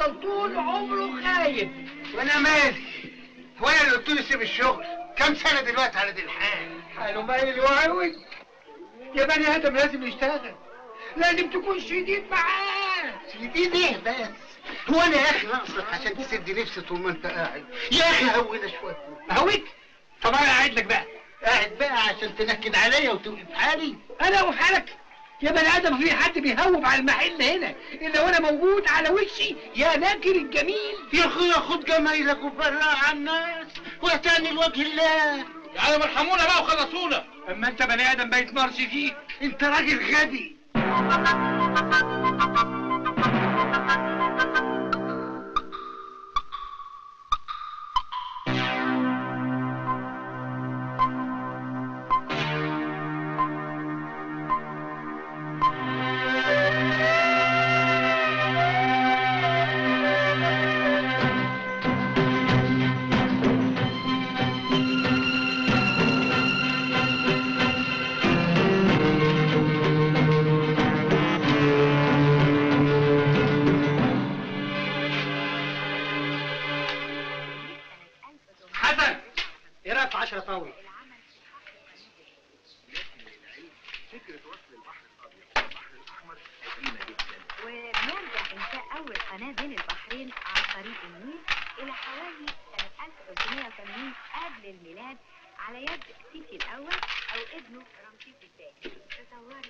هيفضل طول عمره خايف وانا مالي هو انا اللي قلت له سيب الشغل كم سنه دلوقتي على دي الحال حاله مايل وعوج يا بني ادم لازم يشتغل لازم تكون شديد معاه شديد ايه بس هو انا يا اخي ناقصك عشان تسد نفسي طول ما انت قاعد يا اخي هونا شويه هويك طب انا قاعد لك بقى قاعد بقى عشان تنكد عليا وتوقف حالي انا وحالك يا بني ادم في حد بيهوب على المحل هنا الا وانا موجود على وشي يا ناكر الجميل يا اخويا خد جمايلك وفرقها على الناس واعتني لوجه الله يعني مرحمونا بقى وخلصونا اما انت بني ادم ما يتمرش فيك انت راجل غبي حسن ايه رايك في 10 طاوله وبيرجع إنشاء أول قناة بين البحرين عن طريق النيل إلى حوالي سنة 1380 قبل الميلاد على يد سيسي الأول أو ابنه رمسيس الثاني تصوري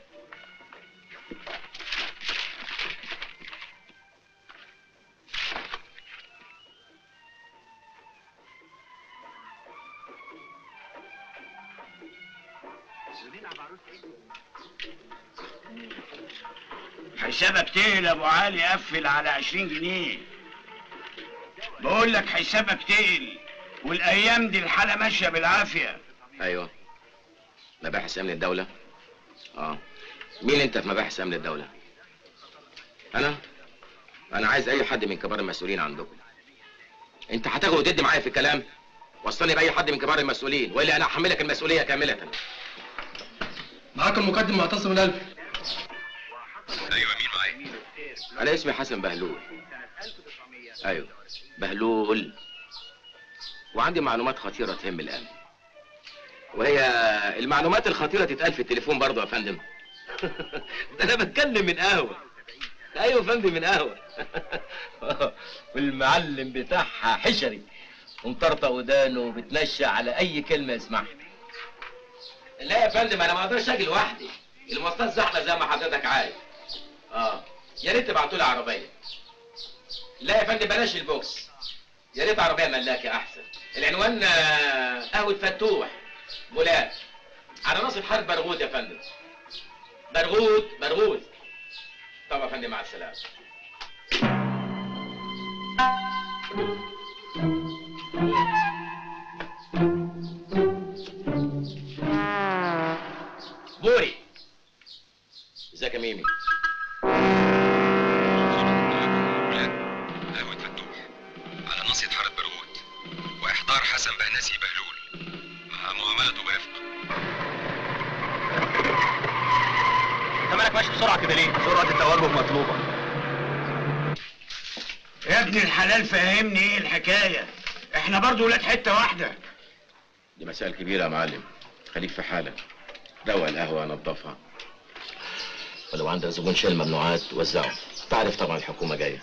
حسابك تقل يا ابو علي قفل على 20 جنيه بقول لك حسابك تقل والايام دي الحاله ماشيه بالعافيه ايوه مباحث امن الدوله اه مين انت في مباحث امن الدوله انا انا عايز اي حد من كبار المسؤولين عندكم انت هتاخد وتدي معايا في الكلام وصلني باي حد من كبار المسؤولين والا انا احملك المسؤوليه كامله معاك المقدم معتصم الالف ايوه مين معايا انا اسمي حسن بهلول ايوه بهلول وعندي معلومات خطيره تهم الامن وهي المعلومات الخطيره تتقال في التليفون برضه يا فندم ده انا بتكلم من قهوه ايوه يا فندم من قهوه والمعلم بتاعها حشري ومطرطق ودانه وبتنشى على اي كلمه يسمعها لا يا فندم انا ما اقدرش اجي لوحدي المواصلات زحمه زي ما حضرتك عارف اه يا ريت تبعتوا لي عربيه لا يا فندم بلاش البوكس يا ريت عربيه ملاكي احسن العنوان آه، قهوه فتوح مولات على ناصر حرب برغوث يا فندم برغوث برغوث طب يا فندم مع السلامه بوري ازيك يا ميمي قهوة فتوح على ناصية حارة برغوت وإحضار حسن بهنسي بهلول مع معاملته برفق انت مالك ماشي بسرعه كده ليه؟ سرعه التوجه مطلوبه يا ابن الحلال فهمني ايه الحكايه احنا برضو ولاد حته واحده دي مسائل كبيره يا معلم خليك في حالك روق القهوه نظفها ولو عندك زبون شيل ممنوعات وزعه تعرف طبعا الحكومه جايه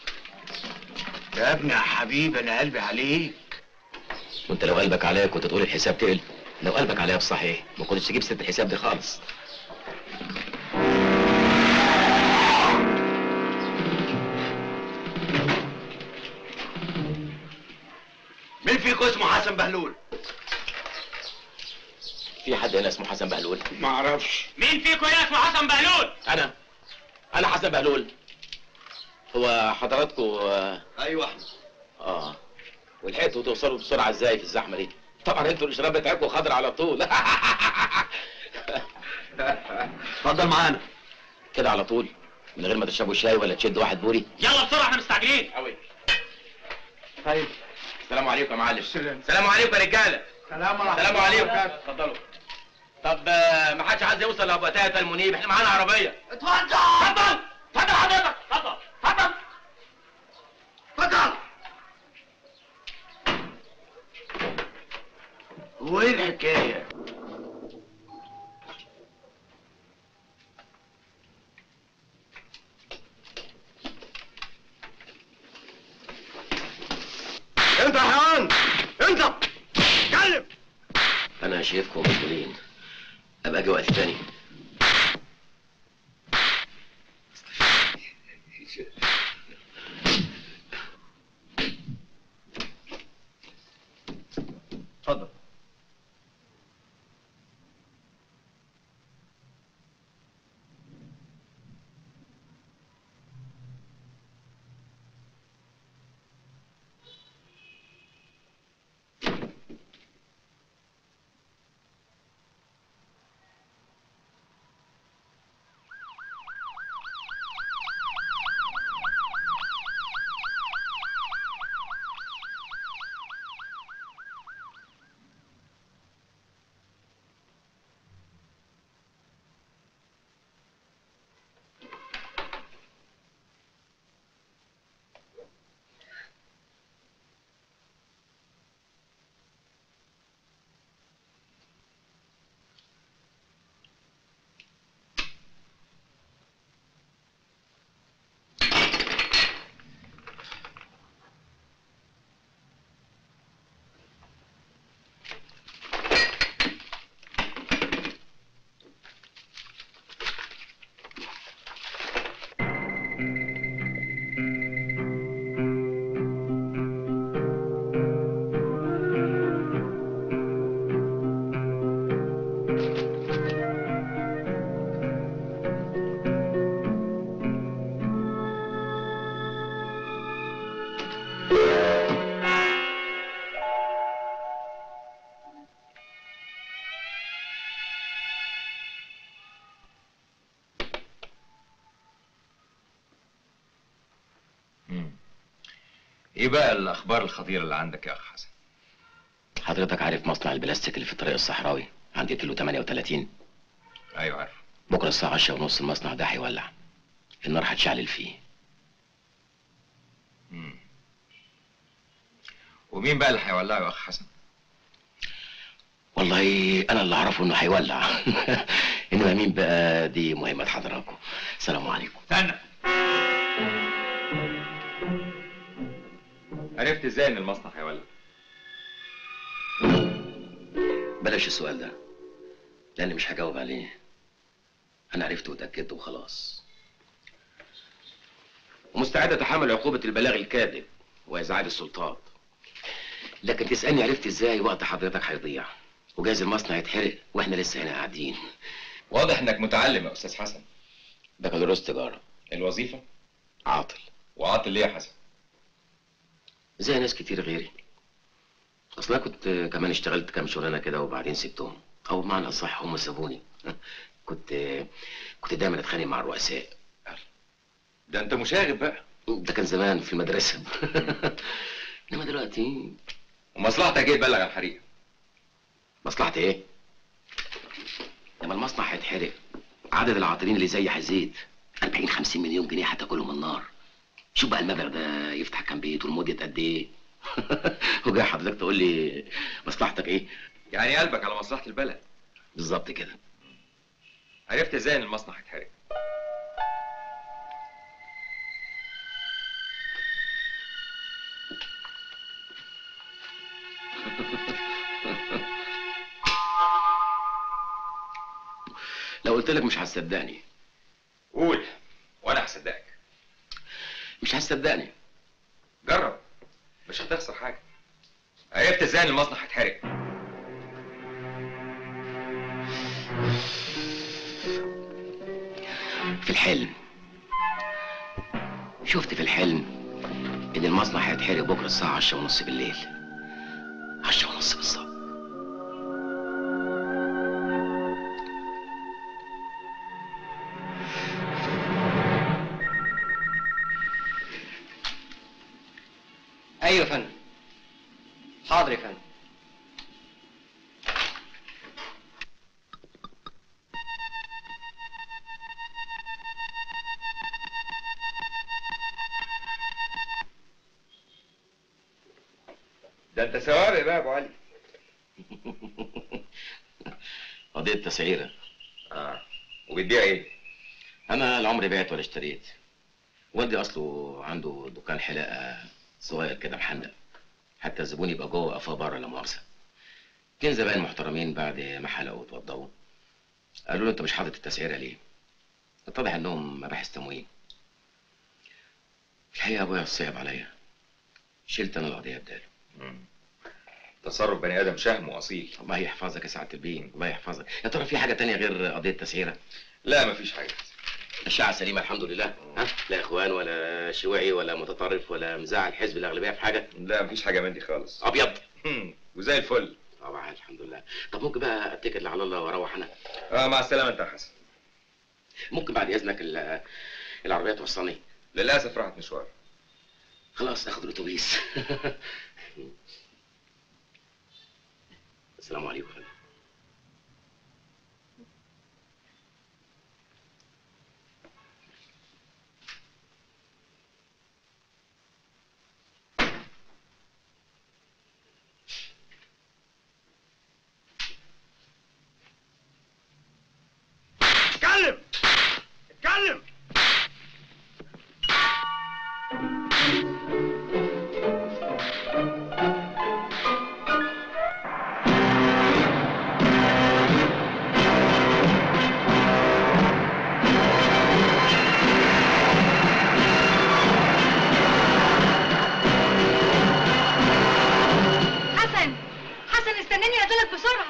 يا ابني يا حبيبي انا قلبي عليك وانت لو قلبك عليا كنت تقول الحساب تقل لو قلبك عليا بصحيح ما كنتش تجيب ست الحساب دي خالص مين فيكم اسمه حسن بهلول في حد هنا اسمه حسن بهلول ما اعرفش مين فيكم هنا اسمه حسن بهلول؟ انا انا حسن بهلول هو حضراتكم آه، ايوه احمد اه ولحقتوا توصلوا بسرعه ازاي في الزحمه دي طبعا انتوا الاشراف بتاعكم خضر على طول اتفضل معانا كده على طول من غير ما تشربوا شاي ولا تشد واحد بوري يلا بسرعه احنا مستعجلين قوي طيب السلام عليكم يا معلم السلام. السلام عليكم يا رجاله سلام ورحمه السلام الله عليكم وبركاته. اتفضلوا طب آه، ما حدش عايز يوصل لابو تاتا المنيب احنا معانا عربيه اتفضل اتفضل اتفضل حضرتك اتفضل اتفضل هو ايه الحكايه انت يا حيوان انت اتكلم انا شايفكم مسؤولين ابقى اجي وقت تاني اتفضل ايه بقى الاخبار الخطيره اللي عندك يا اخ حسن حضرتك عارف مصنع البلاستيك اللي في الطريق الصحراوي عند كيلو 38 ايوه عارف بكره الساعه 10 ونص المصنع ده هيولع النار هتشعلل فيه مم. ومين بقى اللي هيولعه يا اخ حسن والله انا اللي اعرفه انه هيولع انما مين بقى دي مهمه حضراتكم السلام عليكم استنى عرفت ازاي ان المصنع هيولع بلاش السؤال ده لاني مش هجاوب عليه انا عرفت واتاكدت وخلاص ومستعد اتحمل عقوبه البلاغ الكاذب وازعاج السلطات لكن تسالني عرفت ازاي وقت حضرتك هيضيع وجايز المصنع يتحرق واحنا لسه هنا قاعدين واضح انك متعلم يا استاذ حسن بكالوريوس تجاره الوظيفه عاطل وعاطل ليه يا حسن زي ناس كتير غيري اصل انا كنت كمان اشتغلت كام شغلانه كده وبعدين سبتهم او بمعنى اصح هم سابوني كنت كنت دايما اتخانق مع الرؤساء ده انت مشاغب بقى ده كان زمان في المدرسه انما دلوقتي ومصلحتك ايه تبلغ عن الحريقه مصلحتي ايه لما المصنع هيتحرق عدد العاطلين اللي زي هيزيد 40 50 مليون جنيه هتاكلهم النار شوف بقى المبلغ ده يفتح كام بيت والمدة قد ايه وجاي حضرتك تقول لي مصلحتك ايه يعني قلبك على مصلحه البلد بالظبط كده عرفت ازاي ان المصنع هيتحرق لو قلت لك مش هتصدقني قول وانا هصدقك مش هتصدقني جرب مش هتخسر حاجه عرفت ازاي ان المصنع هيتحرق في الحلم شفت في الحلم ان المصنع هيتحرق بكره الساعه 10 ونص بالليل 10 ونص بالظبط ايوه يا فندم حاضر يا فندم ده انت سوابق بقى يا ابو علي قضية تسعيرة اه وبتبيع ايه؟ أنا العمر بعت ولا اشتريت والدي أصله عنده دكان حلاقة صغير كده محندق حتى الزبون يبقى جوه قفاه بره لا مؤاخذة اتنين زباين محترمين بعد ما حلقوا واتوضوا قالوا له أنت مش حاطط التسعيرة ليه؟ اتضح إنهم مباحث تموين الحقيقة أبويا صعب عليا شلت أنا القضية بداله مم. تصرف بني ادم شهم واصيل الله يحفظك يا سعادة البين الله يحفظك يا ترى في حاجة تانية غير قضية تسعيرة؟ لا مفيش حاجه الشعب سليمة الحمد لله ها لا اخوان ولا شيوعي ولا متطرف ولا مزاعل حزب الاغلبيه في حاجه لا مفيش حاجه من دي خالص ابيض مم. وزي الفل طبعا الحمد لله طب ممكن بقى اتكل على الله واروح انا اه مع السلامه انت يا حسن ممكن بعد اذنك ال- العربيه توصلني للاسف راحت مشوار خلاص اخد الاتوبيس السلام عليكم يا فندم. اتكلم اتكلم حسن حسن استناني اقابلك بسرعه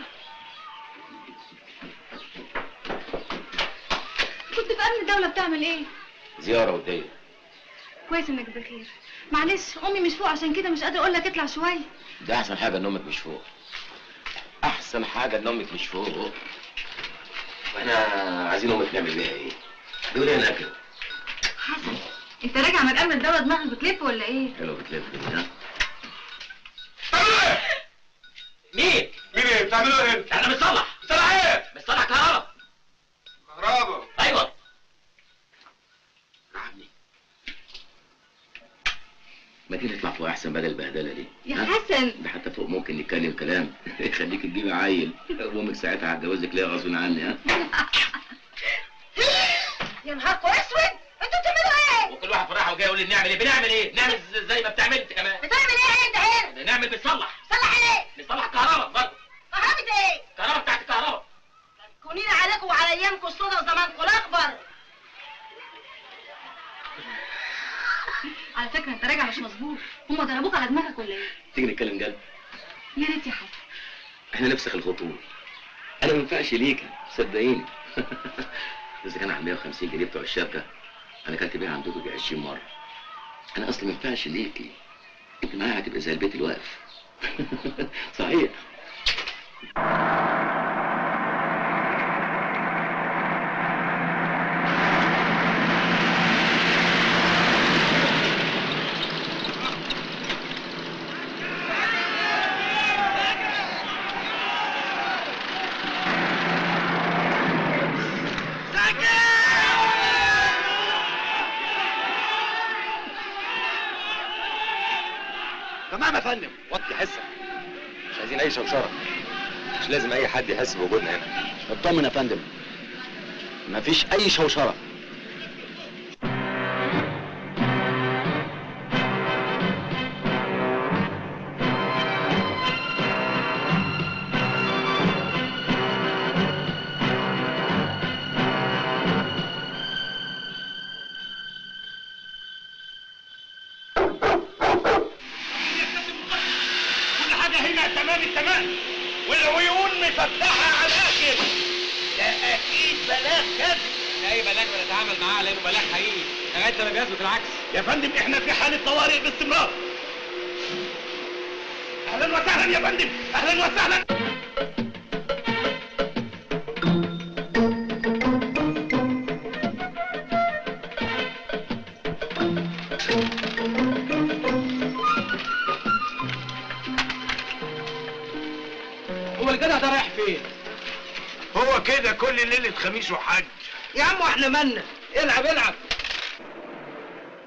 كنت في امن الدوله بتعمل ايه زياره وديه كويس انك بخير معلش امي مش فوق عشان كده مش قادره اقول لك اطلع شويه ده احسن حاجه ان امك مش فوق احسن حاجه ان امك مش فوق واحنا عايزين امك نعمل بيها ايه دول هنا كده حسن انت راجع من امن الدوله دماغك بتلف ولا ايه حلو بتلف كده ها مين؟ مين ايه بتعملوا ايه؟ احنا بنصلح طلع ايه؟ بنصلح كهرباء كهربا ايوه عمي ما تيجي نطلع فوق احسن بدل البهدله دي يا ها؟ حسن ده حتى فوق ممكن نتكلم كلام يخليك تجيبي عيل وامك ساعتها هتجوزك ليه غصب عني ها يا نهاركوا اسود انتوا بتعملوا ايه وكل واحد في راحه وجاي يقول لي بنعمل ايه بنعمل ايه نعمل ز- زي ما بتعمل انت كمان بتعمل ايه انت هنا نعمل بنصلح صلح ايه بنصلح الكهرباء برضه كهربة ايه الكهرباء بتاعت الكهرباء كونين عليكم وعلى ايامكم الصودا وزمانكم الاكبر على فكره انت راجع مش مظبوط هم ضربوك على دماغك ولا ايه تيجي نتكلم جد يا ريت يا حسن احنا نفسخ الخطوط انا ما ينفعش ليكي صدقيني اذا كان على 150 جنيه بتوع الشبكه انا كنت بيها عندكم يجي 20 مره انا اصلا ما ينفعش ليكي انت معايا هتبقى زي البيت الواقف صحيح تمام يا فندم وطي حسك مش عايزين اي شوشره مش لازم اي حد يحس بوجودنا هنا اطمن يا فندم مفيش اي شوشره كل حاجة هنا تمام التمام والعيون مفتحة على الآخر ده أكيد بلاغ كذب اي بلاغ بنتعامل معاه لانه بلاغ حقيقي لغايه لما بيثبت العكس يا فندم احنا في حالة طوارئ باستمرار أهلا وسهلا يا فندم أهلا وسهلا هو الجدع ده رايح فين؟ هو كده كل ليلة خميس وحج يا عم واحنا مالنا العب العب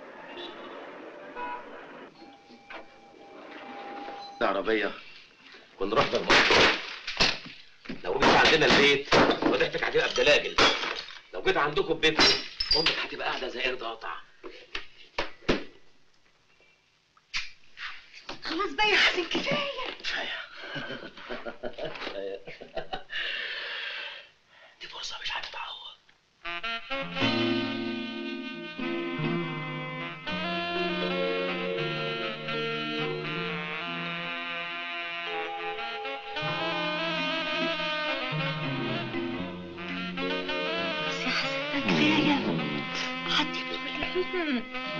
العربيه كنا رحنا المنصورة لو جيت عندنا البيت وضحتك هتبقى بدلاجل لو جيت عندكم ببيتكم امك هتبقى قاعده زي قرد قاطع خلاص بقى يا حسن كفايه دي فرصه مش هتتعوض بس يا حسن كفايه حد يدخل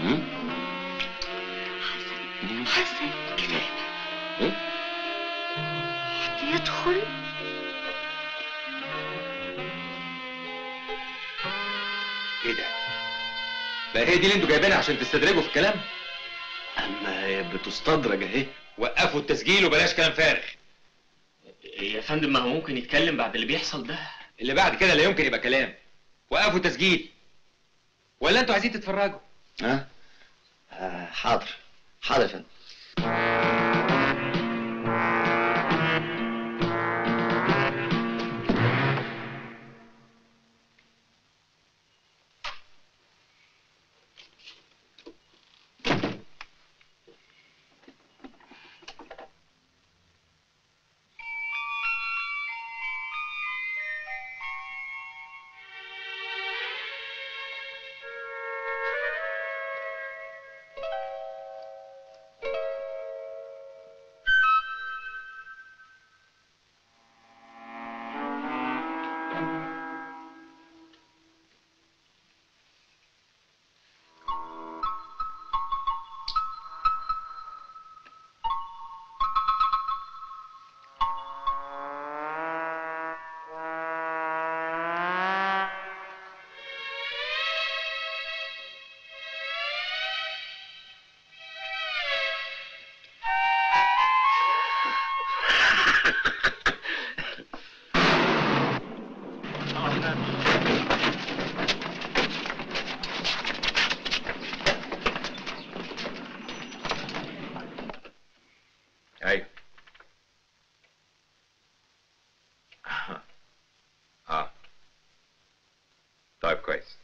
حسن حسن كفايه حد يدخل ايه ده؟ بقى هي دي اللي انتوا جايبينها عشان تستدرجوا في الكلام؟ اما هي بتستدرج اهي وقفوا التسجيل وبلاش كلام فارغ يا فندم ما هو ممكن يتكلم بعد اللي بيحصل ده اللي بعد كده لا يمكن يبقى كلام وقفوا التسجيل ولا انتوا عايزين تتفرجوا؟ ها آه حاضر حاضر يا فندم ايوه اه طيب كويس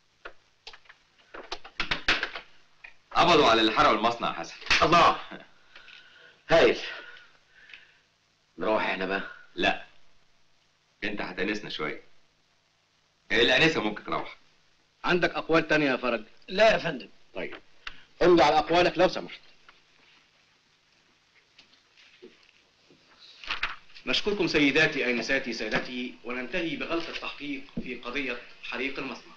قبضوا على اللي حرقوا المصنع يا حسن الله هايل نروح احنا بقى لا انت هتأنسنا شويه الانسه ممكن تروح عندك اقوال تانية يا فرج لا يا فندم طيب امضي على اقوالك لو سمحت نشكركم سيداتي انساتي سادتي وننتهي بغلق التحقيق في قضيه حريق المصنع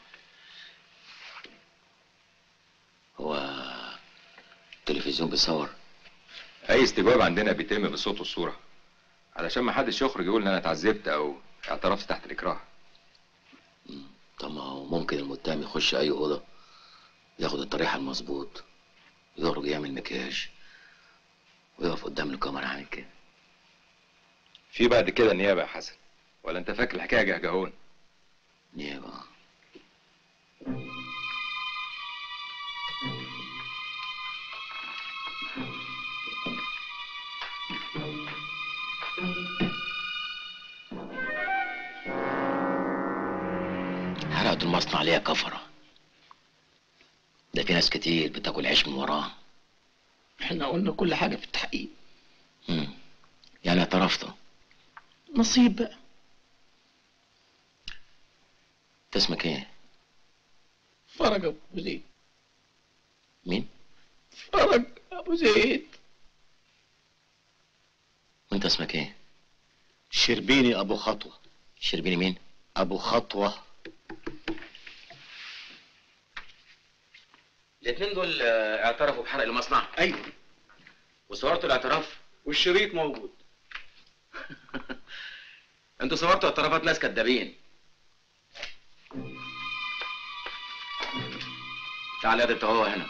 هو التلفزيون بيصور اي استجواب عندنا بيتم بالصوت والصوره علشان ما حدش يخرج يقول ان انا اتعذبت او اعترفت تحت الاكراه طب ما هو ممكن المتهم يخش اي اوضه ياخد الطريحه المظبوط يخرج يعمل مكياج ويقف قدام الكاميرا عامل كده في بعد كده النيابه يا حسن ولا انت فاكر الحكايه جهجهون نيابه حرقت المصنع ليا كفرة ده في ناس كتير بتاكل عيش من وراه احنا قلنا كل حاجة في التحقيق مم. يعني اعترفت نصيب بقى انت اسمك ايه؟ فرج ابو زيد مين؟ فرج ابو زيد وانت اسمك ايه؟ شربيني ابو خطوه شربيني مين؟ ابو خطوه الاثنين دول آه، اعترفوا بحرق المصنع ايوه وصورتوا الاعتراف والشريط موجود انتوا صورتوا اعترافات ناس كدابين تعال يا انت هو هنا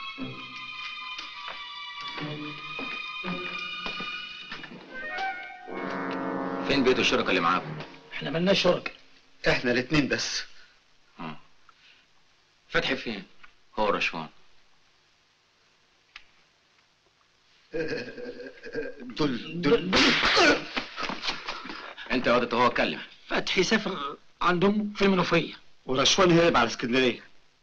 فين بيت الشركة اللي معاكم؟ احنا ملناش شركة احنا الاتنين بس فتحي فين؟ هو رشوان دول دول انت يا واد هو اتكلم فتحي سافر عند امه في المنوفيه ورشوان هرب على اسكندريه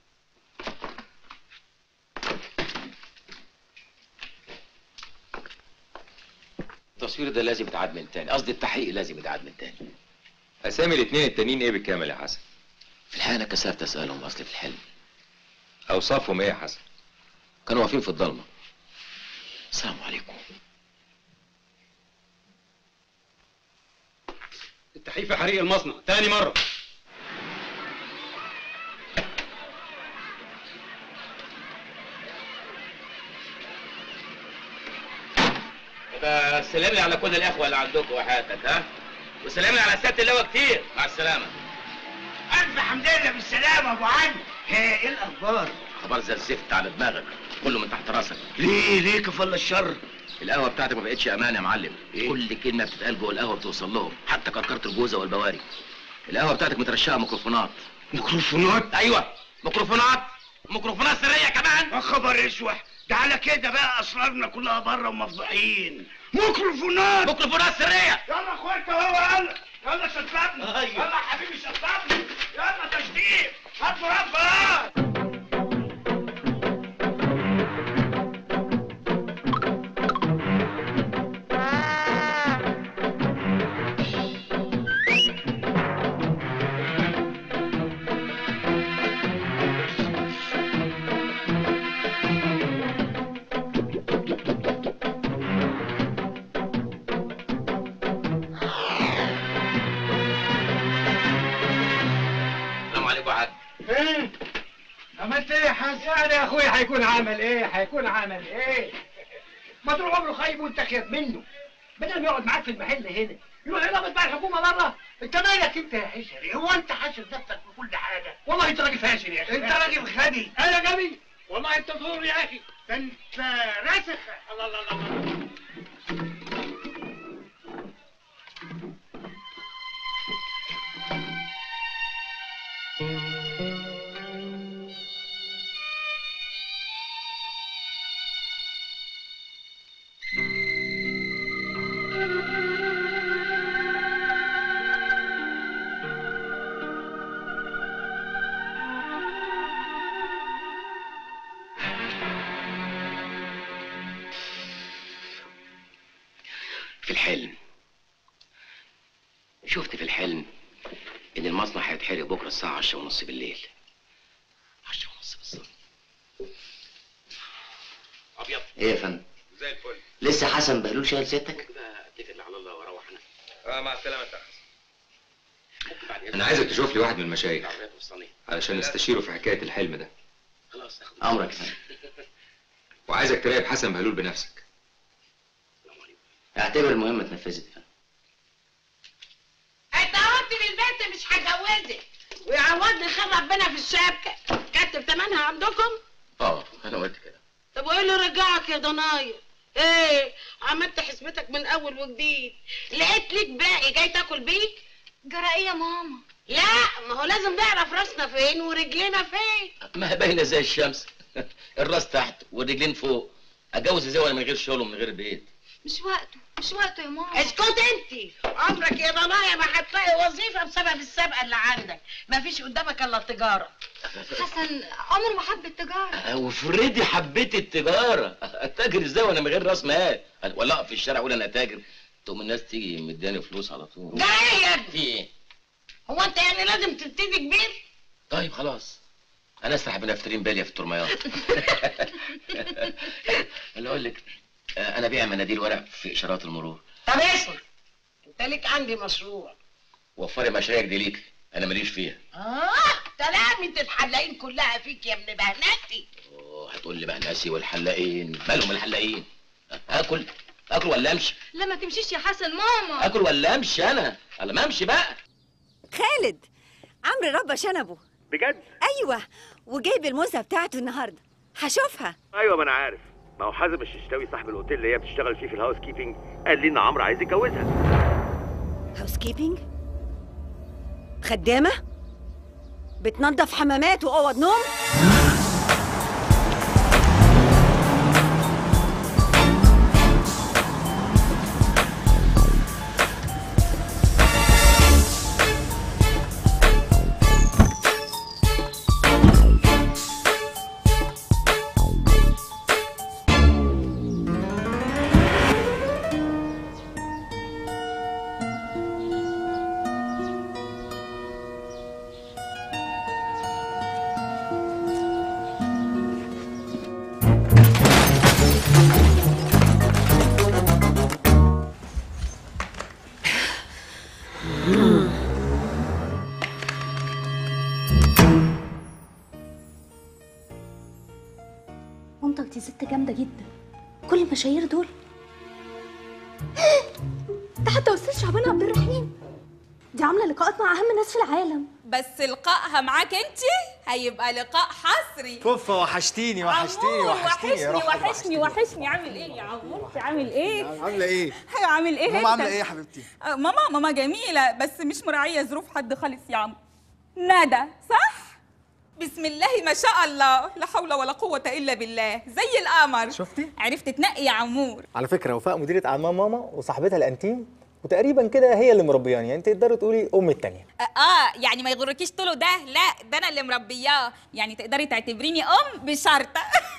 التصوير ده لازم يتعاد من تاني قصدي التحقيق لازم يتعاد من تاني اسامي الاثنين التانيين ايه بالكامل يا حسن في الحقيقه انا كسرت اسالهم اصل في الحلم اوصافهم ايه يا حسن كانوا واقفين في الضلمه السلام عليكم التحقيق في حريق المصنع تاني مرة يبقى سلم لي على كل الاخوه اللي عندكم وحياتك ها وسلم لي على سياده اللواء كتير مع السلامه الف حمد لله بالسلامه يا ابو علي ها، ايه الاخبار خبر زي الزفت على دماغك كله من تحت راسك ليه ليه كفل الشر القهوه بتاعتك ما بقتش امان يا معلم إيه؟ كل كلمه بتتقال جوه القهوه بتوصل لهم حتى كركره الجوزه والبواري القهوه بتاعتك مترشقه ميكروفونات ميكروفونات ايوه ميكروفونات ميكروفونات سريه كمان يا خبر اسوح ده على كده بقى اسرارنا كلها بره ومفضوحين ميكروفونات ميكروفونات سريه يلا اخواتي هو يلا يلا شطبني أيوة. يلا حبيبي شطبني يلا تشديد هات مربى السلام عليكم يا حاج ايه عملت ايه يا حسن يعني يا اخويا هيكون عمل ايه هيكون عمل ايه ما طول عمره خايب وانت خايف منه بدل ما يقعد معاك في المحل هنا يروح يلغط مع الحكومه بره انت مالك انت يا حشري هو انت حاشر نفسك في كل حاجه والله انت راجل فاشل يا اخي انت راجل خدي انا غبي والله انت طول يا اخي ده انت راسخ الله الله الله في الحلم شفت في الحلم ان المصنع هيتحرق بكره الساعه 10 ونص بالليل 10 ونص بالظبط ابيض ايه يا فندم زي الفل لسه حسن بهلول شايل سيادتك كده اتكل على الله واروح انا اه مع السلامه انت ممكن بعد انا عايزك تشوف لي واحد من المشايخ العربية توصلني علشان نستشيره في حكايه الحلم ده خلاص اخد امرك يا فندم وعايزك تراقب حسن بهلول بنفسك اعتبر المهمه اتنفذت يا فندم اتعودت للبنت مش هجوزك ويعوضني خير ربنا في الشبكه كتب تمنها عندكم اه انا قلت كده طب وايه اللي رجعك يا ضنايا ايه عملت حسبتك من اول وجديد لقيت ليك باقي جاي تاكل بيك جرى ايه يا ماما لا ما هو لازم نعرف راسنا فين ورجلينا فين ما هي باينه زي الشمس الراس تحت والرجلين فوق اتجوز ازاي وانا من غير شغل ومن غير بيت مش وقته مش وقته يا ماما اسكت انت عمرك يا ضنايا ما هتلاقي وظيفه بسبب السابقه اللي عندك ما فيش قدامك الا التجاره حسن عمره ما حب التجاره وفريدي حبيت التجاره اتاجر ازاي وانا من غير راس مال ولا اقف في الشارع اقول انا تاجر تقوم الناس تيجي مداني فلوس على طول ده ايه يا ابني في ايه هو انت يعني لازم تبتدي كبير طيب خلاص انا اسرح بنفترين باليه في الترميات اللي اقول لك آه، انا بيع مناديل ورق في اشارات المرور طب اسمع انت ليك عندي مشروع وفري مشاريعك دي ليك انا ماليش فيها اه تلامة الحلاقين كلها فيك يا ابن بهنتي أوه، هتقول لي بقى ناسي والحلاقين مالهم الحلاقين اكل اكل ولا امشي لا ما تمشيش يا حسن ماما اكل ولا امشي انا انا ما امشي بقى خالد عمرو ربى شنبه بجد ايوه وجايب الموزه بتاعته النهارده هشوفها ايوه ما انا عارف ما هو حازم الششتاوي صاحب الاوتيل اللي هي بتشتغل فيه في الهاوس كيبنج قال لي ان عمرو عايز يتجوزها هاوس كيبنج خدامه بتنظف حمامات واوض نوم ست جامده جدا كل المشاهير دول ده حتى استاذ شعبان عبد الرحيم دي عامله لقاءات مع اهم ناس في العالم بس لقائها معاك انت هيبقى لقاء حصري فوفا وحشتيني وحشتيني عمور، وحشتيني يا وحشني روحي وحشني وحشني عامل ايه يا عمور انت عامل ايه عامله ايه ايوه عامل ايه ماما انت؟ عامله ايه يا حبيبتي آه، ماما ماما جميله بس مش مراعيه ظروف حد خالص يا عم ندى صح بسم الله ما شاء الله لا حول ولا قوه الا بالله زي القمر شفتي؟ عرفت تنقي يا عمور على فكره وفاء مديره اعمال ماما وصاحبتها الانتيم وتقريبا كده هي اللي مربياني يعني تقدري تقولي ام التانية اه آه، يعني ما يغركيش طوله ده لا ده انا اللي مربياه يعني تقدري تعتبريني ام بشرطه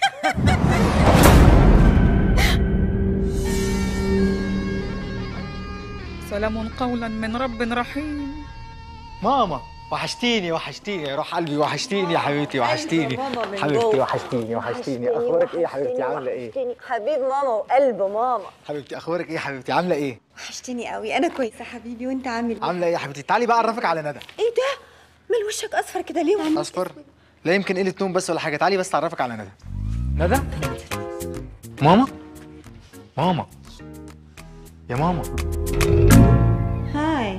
سلام قولا من رب رحيم ماما وحشتيني وحشتيني يا روح قلبي وحشتيني يا حبيبتي وحشتيني ماما من حبيبتي جوه. وحشتيني وحشتيني اخبارك ايه يا حبيبتي عامله ايه حبيب ماما وقلب ماما حبيبتي اخبارك ايه يا حبيبتي عامله ايه وحشتني قوي انا كويسه حبيبي وانت عامل ايه عامله ايه يا حبيبتي تعالي بقى اعرفك على ندى ايه ده مال وشك اصفر كده ليه وعامل اصفر لا يمكن قله نوم بس ولا حاجه تعالي بس اعرفك على ندى ندى ماما ماما يا ماما هاي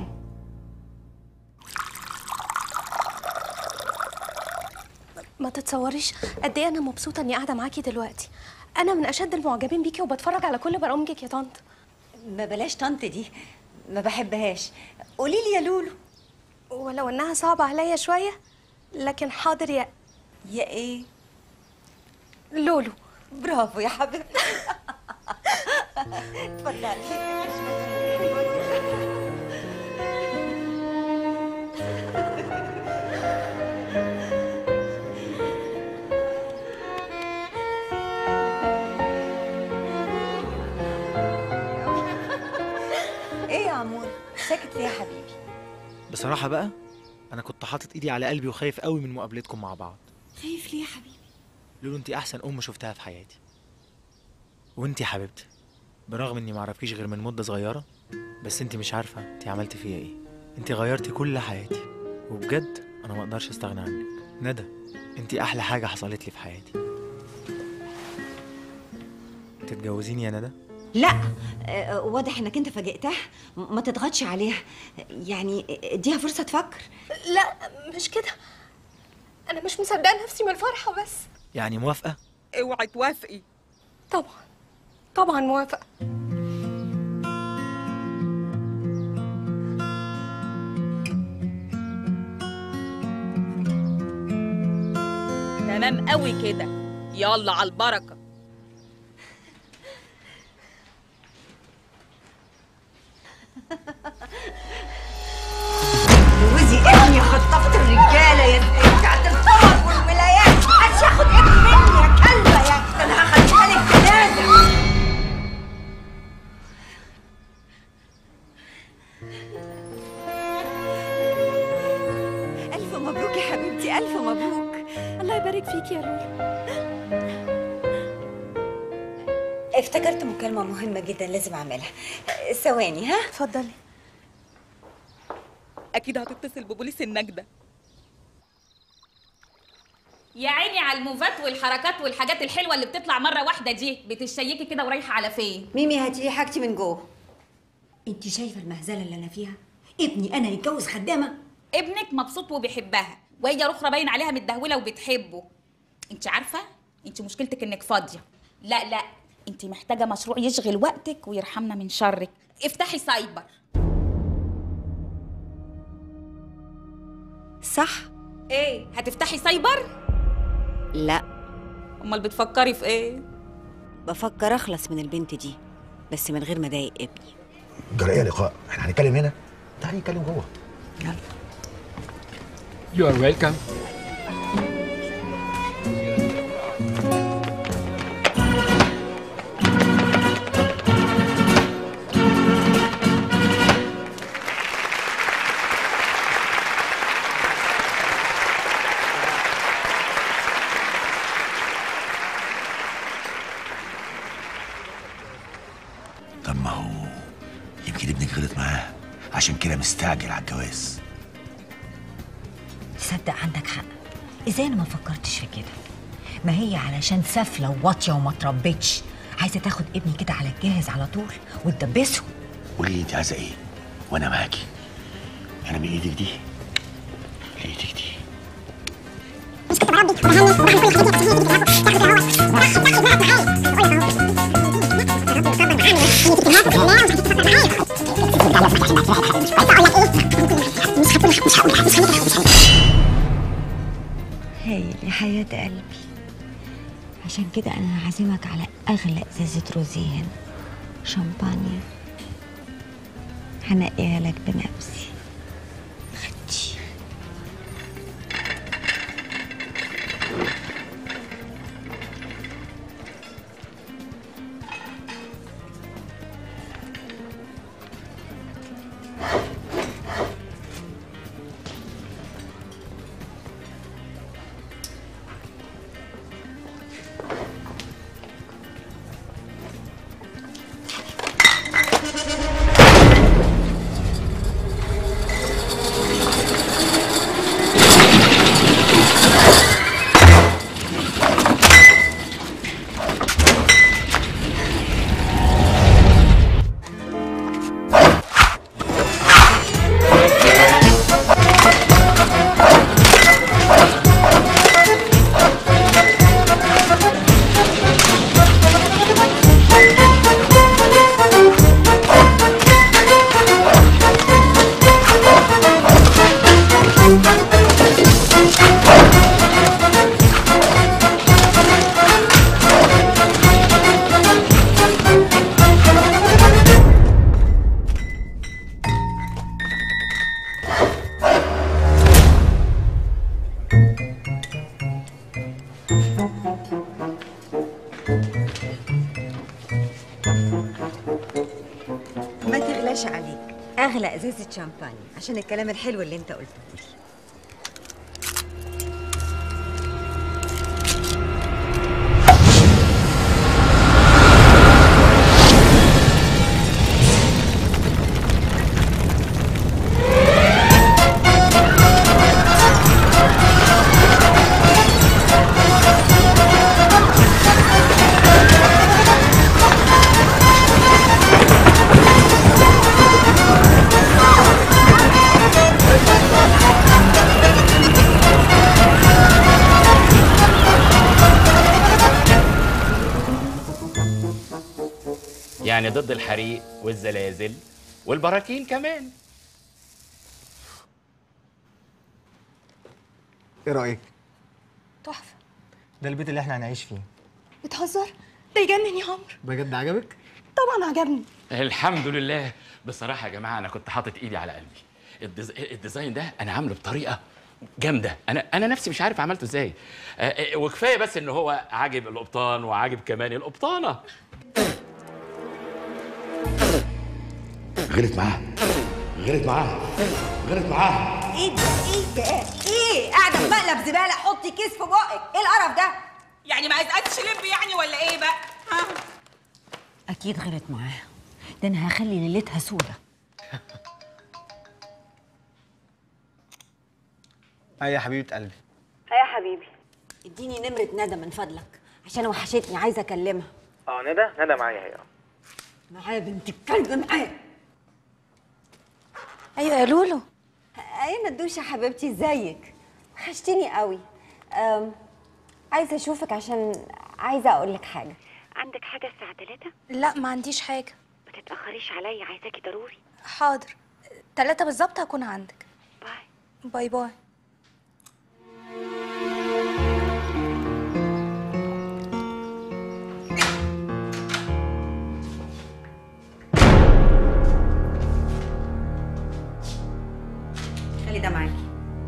ما تتصوريش قد ايه انا مبسوطه اني قاعده معاكي دلوقتي انا من اشد المعجبين بيكي وبتفرج على كل برامجك يا طنط ما بلاش طنط دي ما بحبهاش قولي لي يا لولو ولو انها صعبه عليا شويه لكن حاضر يا يا ايه لولو برافو يا حبيبتي اتفضلي ايه يا عمور ساكت ليه يا حبيبي بصراحه بقى انا كنت حاطط ايدي على قلبي وخايف قوي من مقابلتكم مع بعض خايف ليه يا حبيبي لولو انت احسن ام شفتها في حياتي وانت يا حبيبتي برغم اني ما اعرفكيش غير من مده صغيره بس انت مش عارفه انت عملتي فيا ايه انت غيرتي كل حياتي وبجد انا ما اقدرش استغنى عنك ندى انت احلى حاجه حصلت لي في حياتي تتجوزيني يا ندى لا آه، واضح انك انت فاجئتها ما تضغطش عليها يعني اديها فرصه تفكر لا مش كده انا مش مصدقه نفسي من الفرحه بس يعني موافقه اوعي توافقي طبعا طبعا موافقه تمام قوي كده يلا على البركه جوزي ابني خطفت الرجاله يا ست بتاعت الطرف والولايات محدش ياخد ابني مني يا كلبه يا ده انا هخليها لك جنازه ألف مبروك يا حبيبتي ألف مبروك الله يبارك فيك يا لولو افتكرت مكالمه مهمه جدا لازم اعملها ثواني ها اتفضلي اكيد هتتصل ببوليس النجده يا عيني على الموفات والحركات والحاجات الحلوه اللي بتطلع مره واحده دي بتشيكي كده ورايحه على فين ميمي هاتي لي حاجتي من جوه انت شايفه المهزله اللي انا فيها ابني انا يتجوز خدامه ابنك مبسوط وبيحبها وهي اخرى باين عليها متدهوله وبتحبه انت عارفه انت مشكلتك انك فاضيه لا لا انت محتاجه مشروع يشغل وقتك ويرحمنا من شرك افتحي سايبر صح ايه هتفتحي سايبر لا امال بتفكري في ايه بفكر اخلص من البنت دي بس من غير ما اضايق ابني جرى ايه يا لقاء احنا هنتكلم هنا تعالي نتكلم جوه You are welcome. طب ما هو يمكن ابنك غلط معاه عشان كده مستعجل على الجواز تصدق عندك حق ازاي انا ما فكرتش في كده ما هي علشان سافله وواطيه وما تربتش عايزه تاخد ابني كده على الجاهز على طول وتدبسه قولي لي انت عايزه ايه وانا معاكي انا من ايدك دي لايدك دي هايل يا حياة قلبي عشان كده انا هعزمك على اغلى ازازة روزي هنا شامبانيا هنقيها لك بنفسي خدي ما تغلاش عليك اغلى ازازه شامبانيا عشان الكلام الحلو اللي انت قلته لي يعني ضد الحريق والزلازل والبراكين كمان ايه رايك تحفه ده البيت اللي احنا هنعيش فيه بتهزر ده يجنن يا عمرو بجد عجبك طبعا عجبني الحمد لله بصراحه يا جماعه انا كنت حاطط ايدي على قلبي الديز... الديزاين ده انا عامله بطريقه جامده انا انا نفسي مش عارف عملته ازاي آه، آه، وكفايه بس ان هو عاجب القبطان وعاجب كمان القبطانه غلط معاه غلط معاه غلط معاه ايه ده ايه ده ايه قاعده في مقلب زباله حطي كيس في بقك ايه القرف ده يعني ما عايزقاتش لب يعني ولا ايه بقى ها اكيد غلط معاها ده انا هخلي ليلتها سودة اي يا حبيبه قلبي يا حبيبي اديني نمره ندى من فضلك عشان وحشتني عايزه اكلمها اه ندى ندى معايا هي معايا بنت الكلب معايا ايوه يا لولو ايه ندوشه حبيبتي ازيك وحشتني قوي أم... عايزه اشوفك عشان عايزه اقول لك حاجه عندك حاجة الساعة 3 لا ما عنديش حاجه ما تتأخريش عليا عايزاكي ضروري حاضر تلاتة بالظبط هكون عندك باي باي باي خلي ده معاكي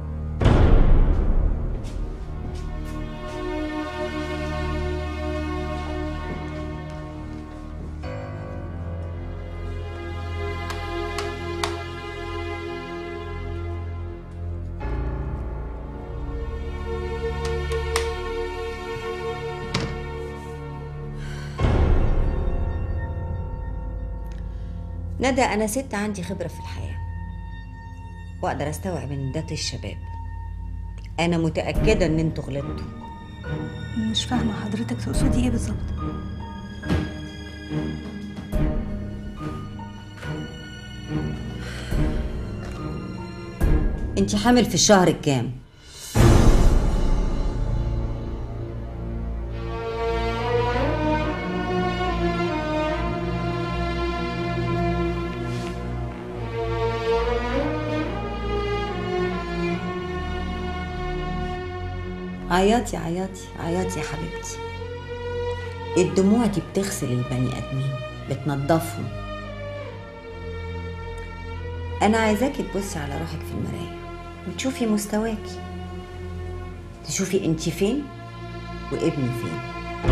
ندى أنا ست عندي خبرة في الحياة وأقدر أستوعب إن ده الشباب أنا متأكدة إن أنتوا غلطتوا مش فاهمة حضرتك تقصدي ايه بالظبط انت حامل في الشهر الكام عياطي عياطي عياطي يا حبيبتي الدموع دي بتغسل البني ادمين بتنضفهم انا عايزاكي تبصي على روحك في المرايه وتشوفي مستواكي تشوفي انت فين وابني فين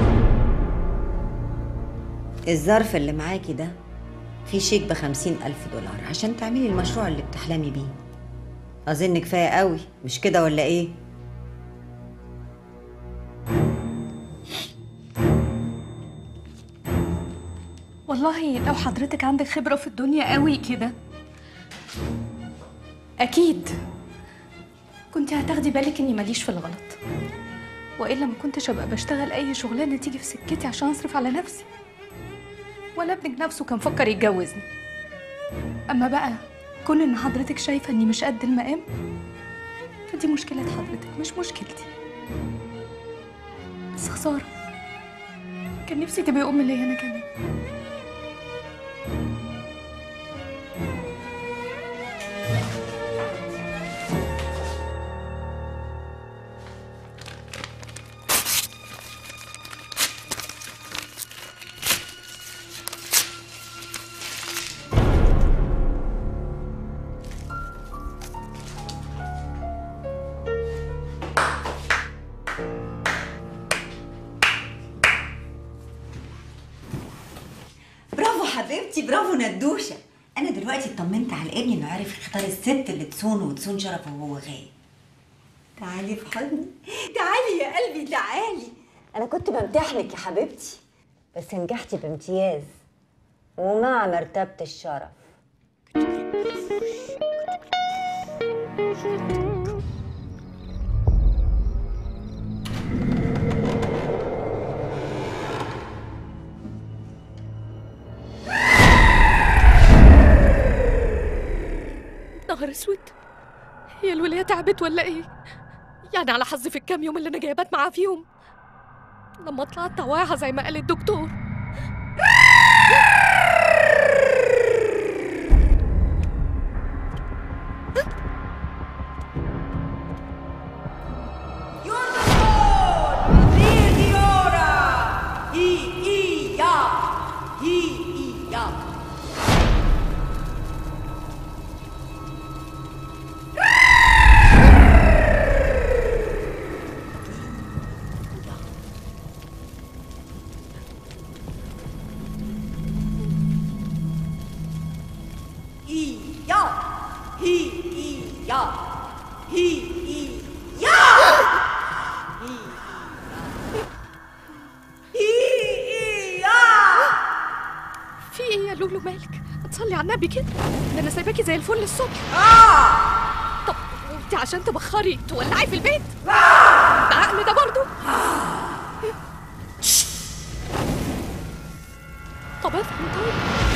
الظرف اللي معاكي ده فيه شيك بخمسين ألف دولار عشان تعملي المشروع اللي بتحلمي بيه أظن كفاية قوي مش كده ولا إيه؟ والله لو حضرتك عندك خبرة في الدنيا قوي كده أكيد كنت هتاخدي بالك إني ماليش في الغلط وإلا ما كنتش أبقى بشتغل أي شغلانة تيجي في سكتي عشان أصرف على نفسي ولا ابنك نفسه كان فكر يتجوزني أما بقى كون إن حضرتك شايفة إني مش قد المقام فدي مشكلة حضرتك مش مشكلتي بس خسارة كان نفسي تبقي أم ليا أنا كمان برافو حبيبتي برافو ندوشة أنا دلوقتي اطمنت على ابني إنه عارف يختار الست اللي تصونه وتصون شرفه وهو غايب تعالي في حضني تعالي يا قلبي تعالي أنا كنت بمتحنك يا حبيبتي بس نجحتي بامتياز ومع مرتبة الشرف نهار اسود هي الولايه تعبت ولا ايه يعني على حظي في الكام يوم اللي انا جايبات معاه فيهم لما طلعت طواعها زي ما قال الدكتور إيا هي إيا هي إيا في ايه يا لولو مالك تصلي على النبي كده ده انا سايباكي زي الفل الصبح طب وانت عشان تبخري تولعي في البيت ده عقل ده برضه طب افهم طيب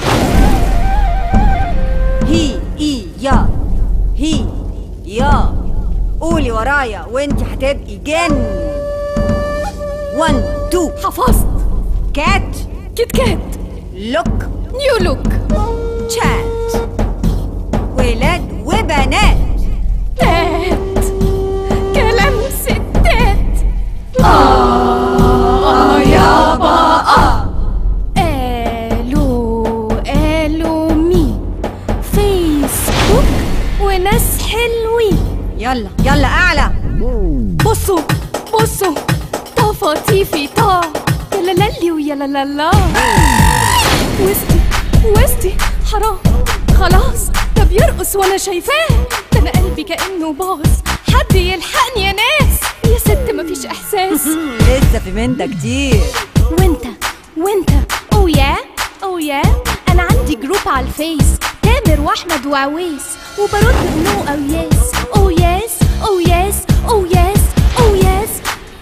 هي إيا هي يا قولي ورايا وانت هتبقي جن 1 2 حفظت كات كيت كات لوك نيو لوك شات ولاد وبنات تات كلام ستات آه يابا آه قالوا قالوا مي فيسبوك وناس حلوين يلا يلا اعلى بصوا بصوا طفاطيفي طا يا لا لي ويا لا لا لا وسطي وسطي حرام خلاص ده بيرقص وانا شايفاه ده انا قلبي كانه باظ حد يلحقني يا ناس يا ست مفيش احساس لسه في من ده كتير وانت وانت او يا او يا انا عندي جروب على الفيس تامر واحمد وعويس وبرد بنو او يس او يس او يس او يس او يس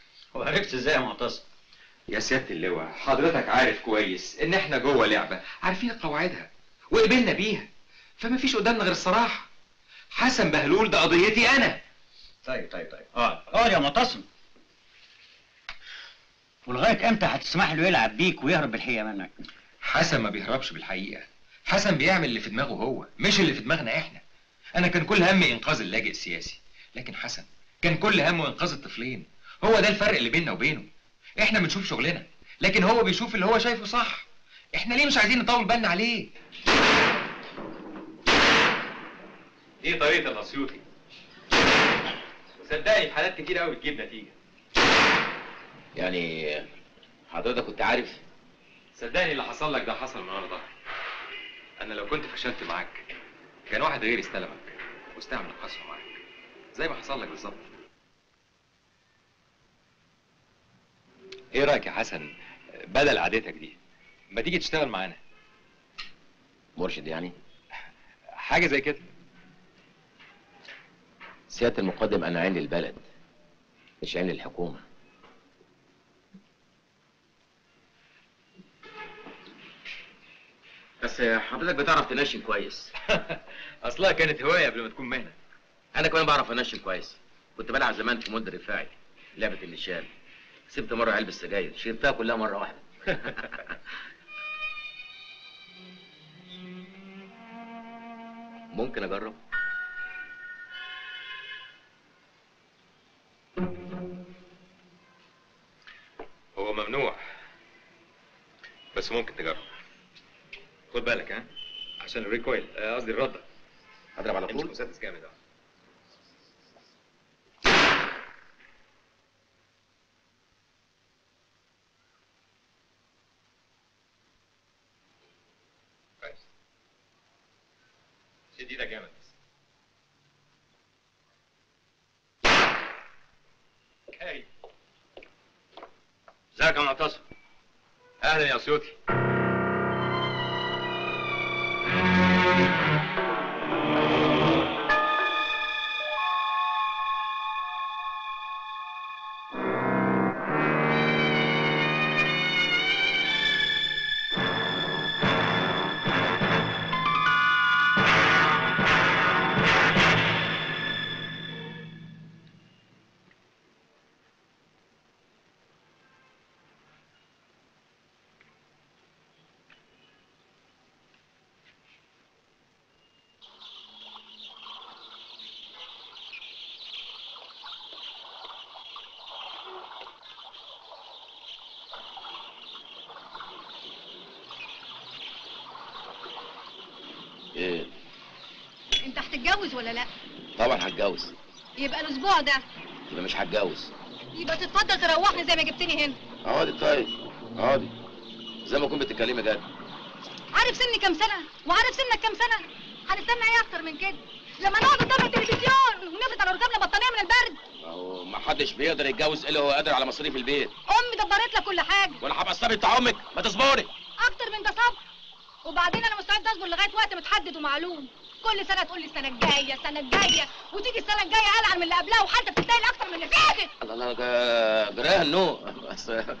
وعرفت ازاي يا معتصم يا سيادة اللواء حضرتك عارف كويس ان احنا جوه لعبة عارفين قواعدها وقبلنا بيها فما فيش قدامنا غير الصراحة حسن بهلول ده قضيتي انا طيب طيب طيب اقعد اقعد يا معتصم ولغايه امتى هتسمح له يلعب بيك ويهرب بالحقيقه منك حسن ما بيهربش بالحقيقة حسن بيعمل اللي في دماغه هو مش اللي في دماغنا احنا انا كان كل همي انقاذ اللاجئ السياسي لكن حسن كان كل همه انقاذ الطفلين هو ده الفرق اللي بيننا وبينه احنا بنشوف شغلنا لكن هو بيشوف اللي هو شايفه صح احنا ليه مش عايزين نطول بالنا عليه دي طريقة الاسيوطي وصدقني في حالات كتير قوي بتجيب نتيجة يعني حضرتك كنت عارف صدقني اللي حصل لك ده حصل من ورا ظهري انا لو كنت فشلت معاك كان واحد غيري استلمك واستعمل القسوه معاك زي ما حصل لك بالظبط ايه رايك يا حسن بدل عادتك دي ما تيجي تشتغل معانا مرشد يعني حاجه زي كده سيادة المقدم أنا عين للبلد مش عين للحكومة بس حضرتك بتعرف تنشن كويس اصلها كانت هوايه قبل ما تكون مهنه أنا كمان بعرف أنشن كويس كنت بلعب زمان في مد رفاعي لعبة النشال سبت مرة علبة سجاير شربتها كلها مرة واحدة ممكن أجرب هو ممنوع بس ممكن تجرب خد بالك ها عشان الريكويل آه، قصدي الرده هضرب على طول مسدس جامد اه كويس شد ايدك جامد بس هاي ازيك يا معتصم اهلا يا اسيوطي إيه انت هتتجوز ولا لا طبعا هتجوز يبقى الاسبوع ده يبقى مش هتجوز يبقى تتفضل تروحني زي ما جبتني هنا اقعدي طيب اقعدي زي ما كنت بتتكلمي جد عارف سني كام سنه وعارف سنك كام سنه هنستنى ايه اكتر من كده لما نقعد قدام التلفزيون ونفرد على ركابنا بطانيه من البرد اهو ما حدش بيقدر يتجوز الا هو قادر على مصاريف البيت امي دبرت لك كل حاجه وانا هبقى الصبي بتاع امك ما تصبري اكتر من ده صبر وبعدين انا مستعد اصبر لغايه وقت متحدد ومعلوم كل سنه تقول لي السنه الجايه السنه الجايه وتيجي السنه الجايه العن من اللي قبلها وحالتك تستاهل اكتر من اللي فاتت الله الله جا- جراها النو بس آه،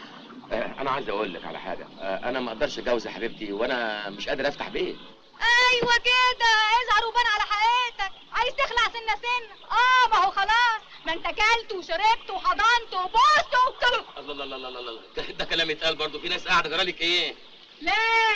انا عايز اقول لك على حاجه آه، انا ما اقدرش اتجوز يا حبيبتي وانا مش قادر افتح بيت ايوه كده اظهر وبان على حقيقتك عايز تخلع سنه سنه اه ما هو خلاص ما انت كلت وشربت وحضنت وبوست وكل الله الله الله الله الله ده, ده كلام يتقال برضه في ناس قاعده جرالك ايه لا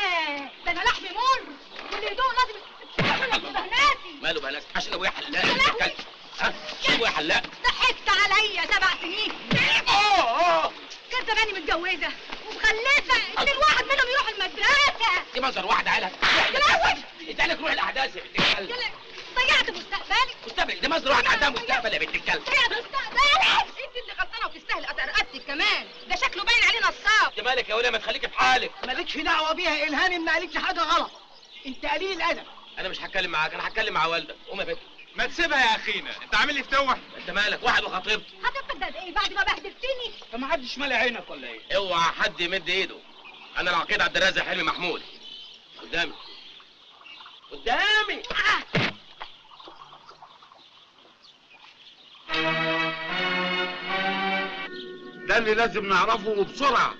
ده انا لحمي مر والهدوء لازم تستحمل بهناتي ماله بقى ناس عشان ابويا حلاق ها عشان ابويا حلاق ضحكت عليا سبع سنين اه اه كان زماني متجوزه ومخلفه اتنين واحد منهم يروح المدرسه دي منظر واحد عيلها تلوث انت قالك روح الاحداث يا بنت الكلب يلا، ضيعت مستقبلي مستقبل دي منظر واحد عندها مستقبل يا بنت الكلب ضيعت مستقبلي انت اللي غلطانه وتستاهل رقبتك كمان ده شكله باين عليه نصاب انت مالك يا وليه ما تخليكي في حالك مالكش دعوه بيها الهاني ما قالتش حاجه غلط انت قليل ادب انا مش هتكلم معاك انا هتكلم مع والدك قوم يا بنت ما تسيبها يا اخينا انت عامل لي فتوح انت مالك واحد وخطيبته هتفضل ايه بعد ما بهدلتني فما حدش مالي عينك ولا ايه اوعى حد يمد ايده انا العقيد عبد الرازق حلمي محمود قدامي قدامي اللي لازم نعرفه وبسرعة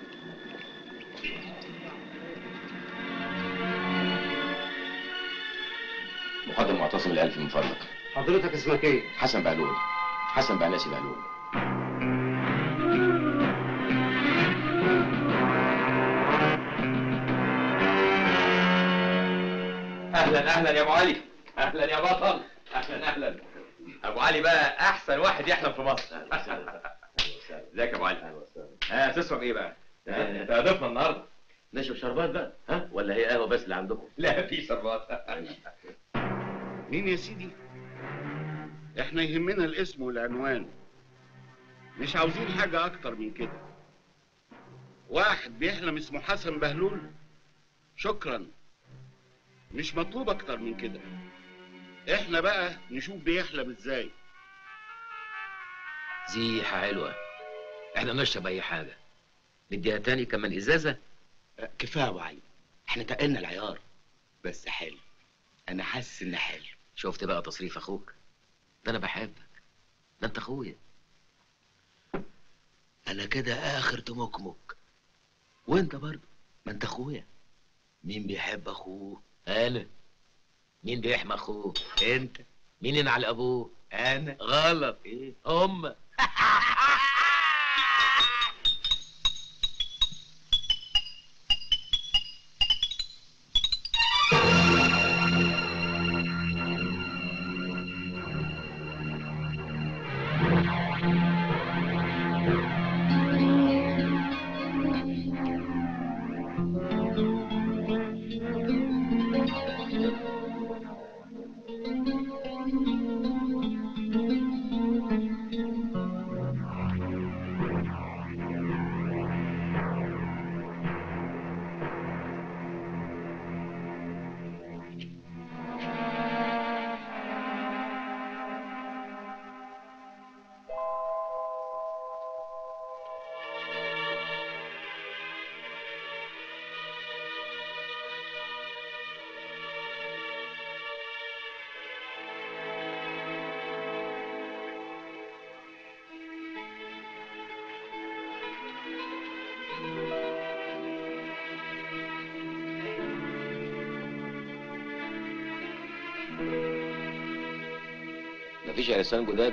مقدم معتصم الألفي من فضلك حضرتك اسمك ايه؟ حسن بهلول حسن بهناسي بهلول اهلا اهلا يا ابو علي اهلا يا بطل اهلا اهلا ابو علي بقى احسن واحد يحلم في مصر ازيك يا ابو علي ها تشرب ايه بقى ها، انت ضيفنا النهارده نشرب شربات بقى ها ولا هي قهوه بس اللي عندكم لا في شربات مين يا سيدي؟ احنا يهمنا الاسم والعنوان مش عاوزين حاجة أكتر من كده واحد بيحلم اسمه حسن بهلول شكرا مش مطلوب أكتر من كده احنا بقى نشوف بيحلم ازاي زيحة حلوة احنا نشرب اي حاجة نديها تاني كمان ازازة كفايه يا ابو علي احنا تقلنا العيار بس حلو انا حاسس ان حلو شفت بقى تصريف اخوك ده انا بحبك ده انت اخويا انا كده اخر تمكمك وانت برضه ما انت اخويا مين بيحب اخوه انا مين بيحمى اخوه انت مين ينعل ابوه انا غلط ايه هم مفيش عرسان جداد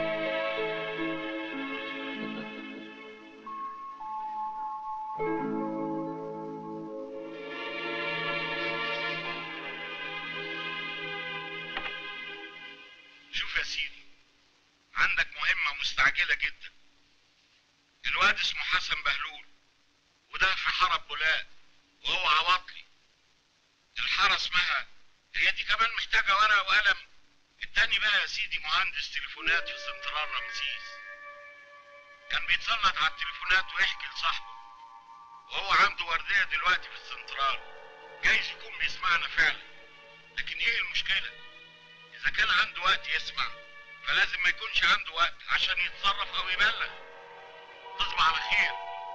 شوف يا سيدي عندك مهمة مستعجلة جدا الواد اسمه حسن بهلول وده في حرب بولاق وهو عواطلي الحارة اسمها هي دي كمان محتاجة ورقة وقلم التاني بقى يا سيدي مهندس تليفونات في سنترال رمسيس كان بيتسلط على التليفونات ويحكي لصاحبه وهو عنده وردية دلوقتي في السنترال جايز يكون بيسمعنا فعلا لكن ايه المشكلة اذا كان عنده وقت يسمع فلازم ما يكونش عنده وقت عشان يتصرف او يبلغ تصبح على خير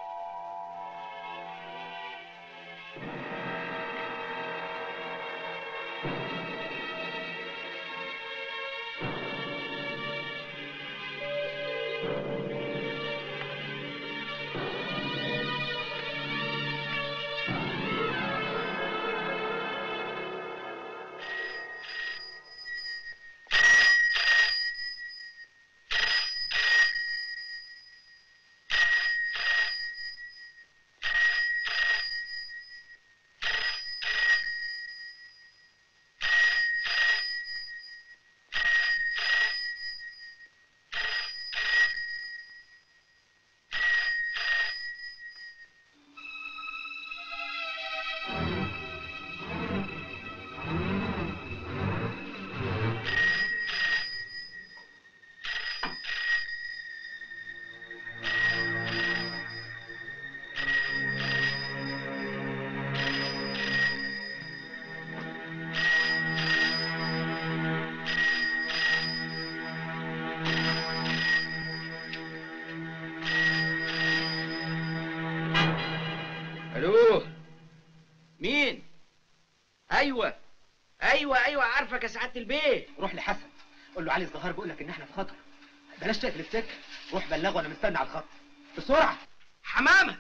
الو مين ايوه ايوه ايوه عارفك يا سعاده البيت روح لحسن قول له علي الظهار بيقول لك ان احنا في خطر بلاش تقفل السكه روح بلغه انا مستني على الخط بسرعه حمامه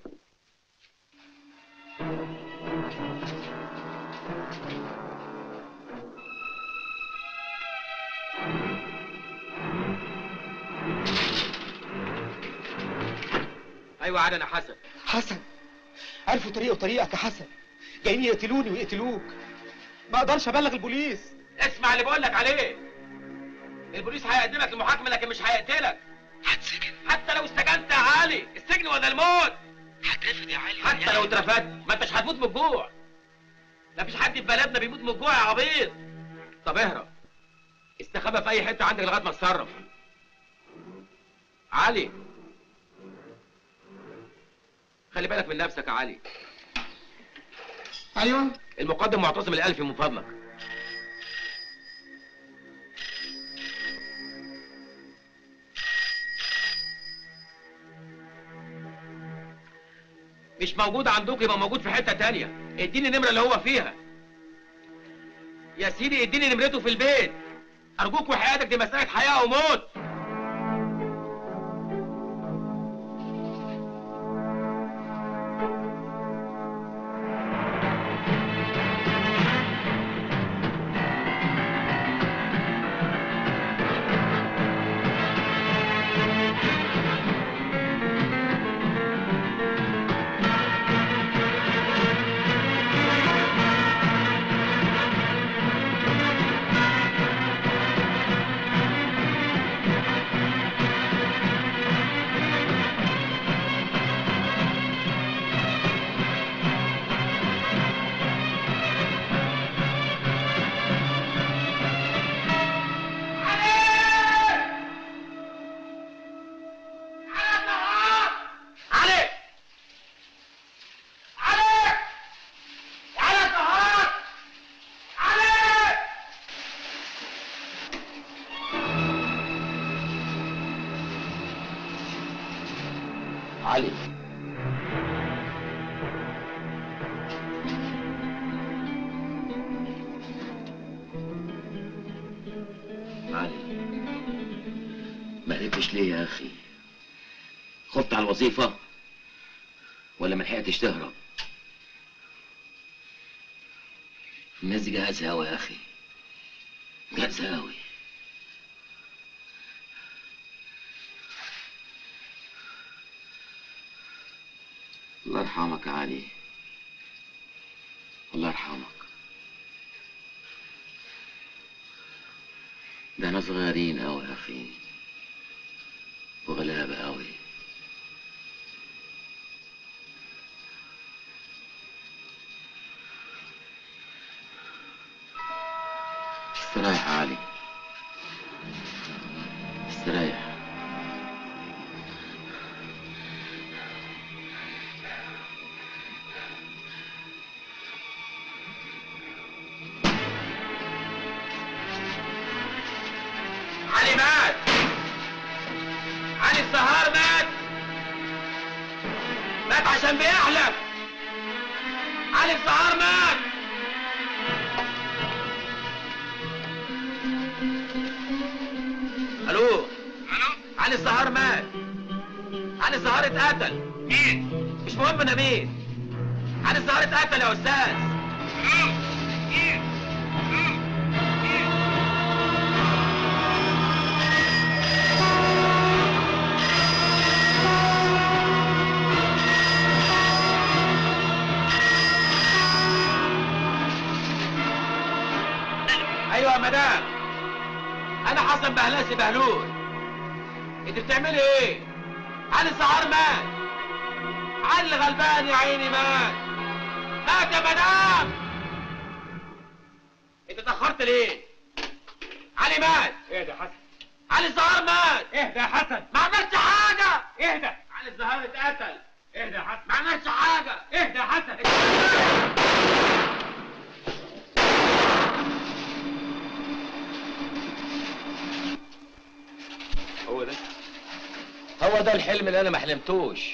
ايوه عاد انا حسن حسن عرفوا طريقه وطريقك يا حسن جايين يقتلوني ويقتلوك ما اقدرش ابلغ البوليس اسمع اللي بقول لك عليه البوليس هيقدمك للمحاكمه لكن مش هيقتلك هتسجن حتى لو استجنت يا علي السجن ولا الموت هترفض يا علي حتى لو اترفدت ما انتش هتموت من الجوع لا فيش حد في بلدنا بيموت من الجوع يا عبيط طب اهرب استخبى في اي حته عندك لغايه ما اتصرف علي خلي بالك من نفسك يا علي ايوه المقدم معتصم الالفي من فضلك مش موجود عندك يبقى موجود في حته تانية اديني النمره اللي هو فيها يا سيدي اديني نمرته في البيت ارجوك وحياتك دي مساله حياه وموت علي علي علي النهار علي علي علي ما قلتش ليه يا اخي خفت على الوظيفة ولا ما لحقتش تهرب الناس دي جاهزة أوي يا أخي جاهزة أوي الله يرحمك يا علي الله يرحمك ده ناس صغيرين أوي يا أخي وغلابة أوي استريح يا علي استريح علي مات علي السهار مات مات عشان بيحلف علي السهار مات الو الو علي السهار مات علي السهار اتقتل مين مش مهم انا مين علي السهار اتقتل يا استاذ الو مين ايوه يا مدام انا حسن بهلاسي بهلول انت بتعملي ايه علي السهار مات علي غلبان يا عيني مات مات يا مدام انت اتاخرت ليه علي مات اهدى يا حسن علي الزهار مات اهدى يا حسن ما عملش حاجه اهدى علي الزهار اتقتل اهدى يا حسن ما عملش حاجه اهدى يا حسن هو ده هو ده الحلم اللي انا ما حلمتوش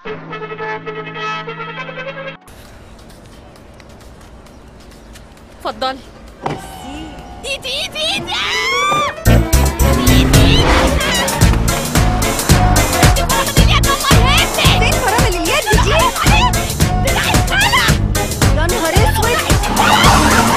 اتفضلي ايدي ايدي ايدي فين فرامل اليد دي؟ يا نهار اسود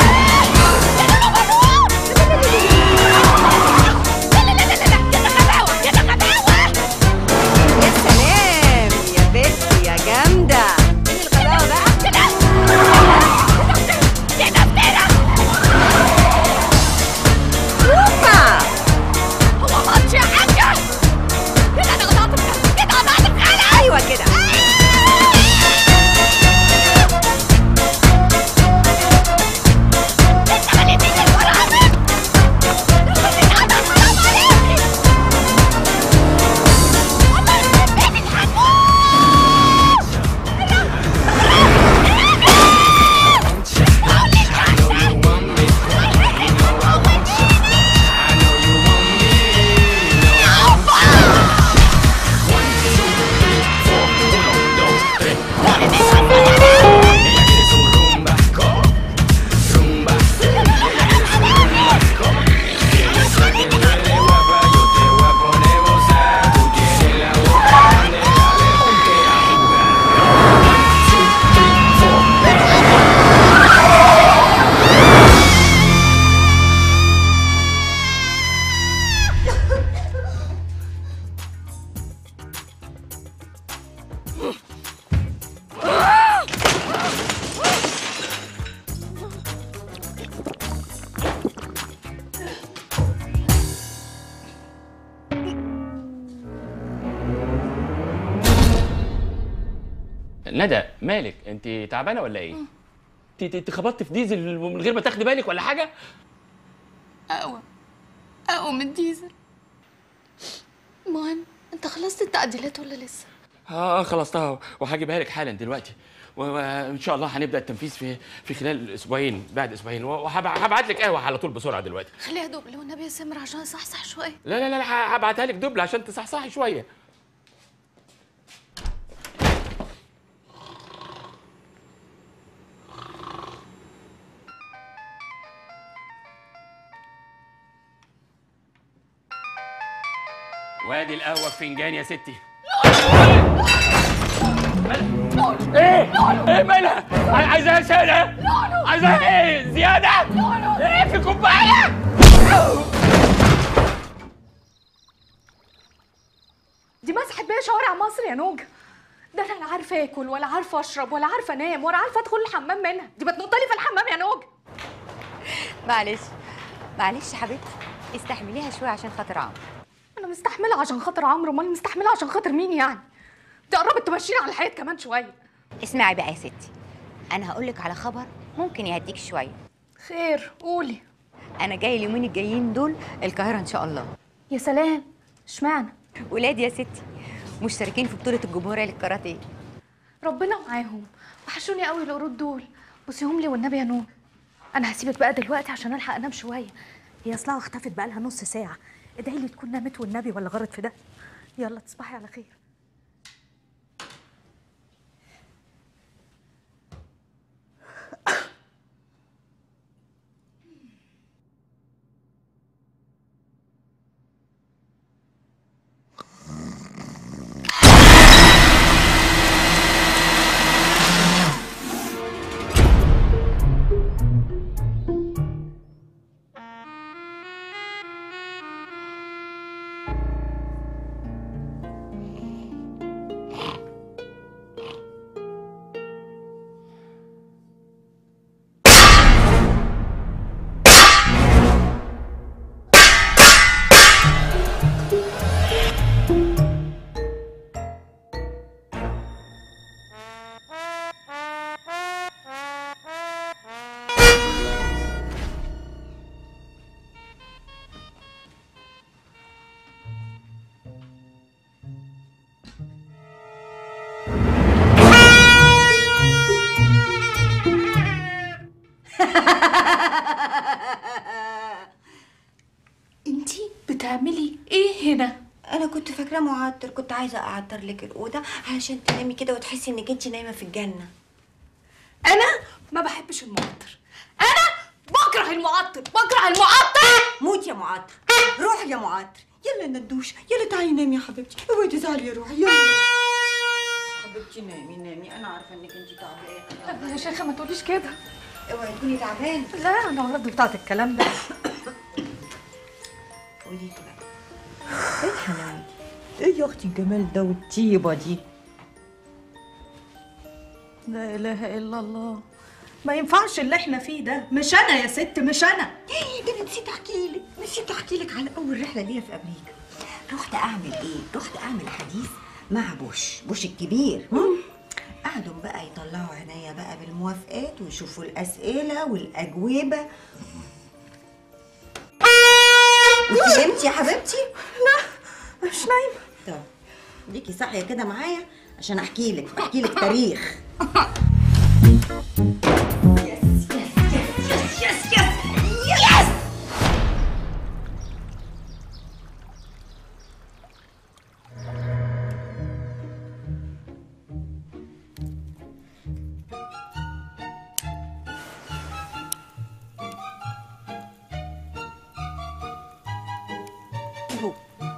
يا سلام يا بنت يا جامدة فين الغباوة بقى؟ اوبا هو ماتش يا حاجة كده انا قطعت كده قطعت الخلق ايوه كده ندى مالك انت تعبانه ولا ايه انت انت خبطت في ديزل من غير ما تاخدي بالك ولا حاجه اقوى اقوى من ديزل مهم انت خلصت التعديلات ولا لسه اه خلصتها وهجيبها لك حالا دلوقتي و- وان شاء الله هنبدا التنفيذ في في خلال اسبوعين بعد اسبوعين وهبعت لك قهوه على طول بسرعه دلوقتي خليها دبل والنبي يا سمر عشان اصحصح شويه لا لا لا لا هبعتها لك دبل عشان تصحصحي شويه وادي القهوه في فنجان يا ستي ايه ايه مالها عاي- عايزاها سنه عايزاها ايه زياده ايه في كوبايه دي مسحت بيا شوارع مصر يا نوجة ده انا لا عارفه اكل ولا عارفه اشرب ولا عارفه انام ولا عارفه ادخل الحمام منها دي بتنط لي في الحمام يا نوجة معلش معلش يا حبيبتي استحمليها شويه عشان خاطر عمرو انا مستحمله عشان خاطر عمرو امال مستحمله عشان خاطر مين يعني دي قربت تمشيني على الحيط كمان شويه اسمعي بقى يا ستي انا هقول لك على خبر ممكن يهديك شويه خير قولي انا جاي اليومين الجايين دول القاهره ان شاء الله يا سلام اشمعنى ولادي يا ستي مشتركين في بطوله الجمهوريه للكاراتيه ربنا معاهم وحشوني قوي القرود دول بصيهم لي والنبي يا نور انا هسيبك بقى دلوقتي عشان الحق انام شويه هي اصلها اختفت بقى لها نص ساعه ادعي لي تكون نامت والنبي ولا غرت في ده يلا تصبحي على خير معطر كنت عايزه اعطر لك الاوضه علشان تنامي كده وتحسي انك انت نايمه في الجنه انا ما بحبش المعطر انا بكره المعطر بكره المعطر موت يا معطر روح يا معطر يلا ندوش يلا تعالي نامي يا حبيبتي اوعي تزعلي يا روحي يلا حبيبتي نامي نامي انا عارفه انك انت تعبانه يا شيخه ما تقوليش كده اوعي تكوني تعبانه لا انا الرد بتاعت الكلام ده قولي لي بقى ايه الحلاوه دي ايه يا اختي الجمال ده والطيبه دي لا اله الا الله ما ينفعش اللي احنا فيه ده مش انا يا ست مش انا ده انا نسيت احكي لك نسيت احكي لك على اول رحله ليا في امريكا رحت اعمل ايه رحت اعمل حديث مع بوش بوش الكبير هم؟ قعدوا بقى يطلعوا عينيا بقى بالموافقات ويشوفوا الاسئله والاجوبه انت نمتي يا حبيبتي لا مش نايمه طب ليكي صاحيه كده معايا عشان احكي لك احكي لك تاريخ يس يس يس يس هو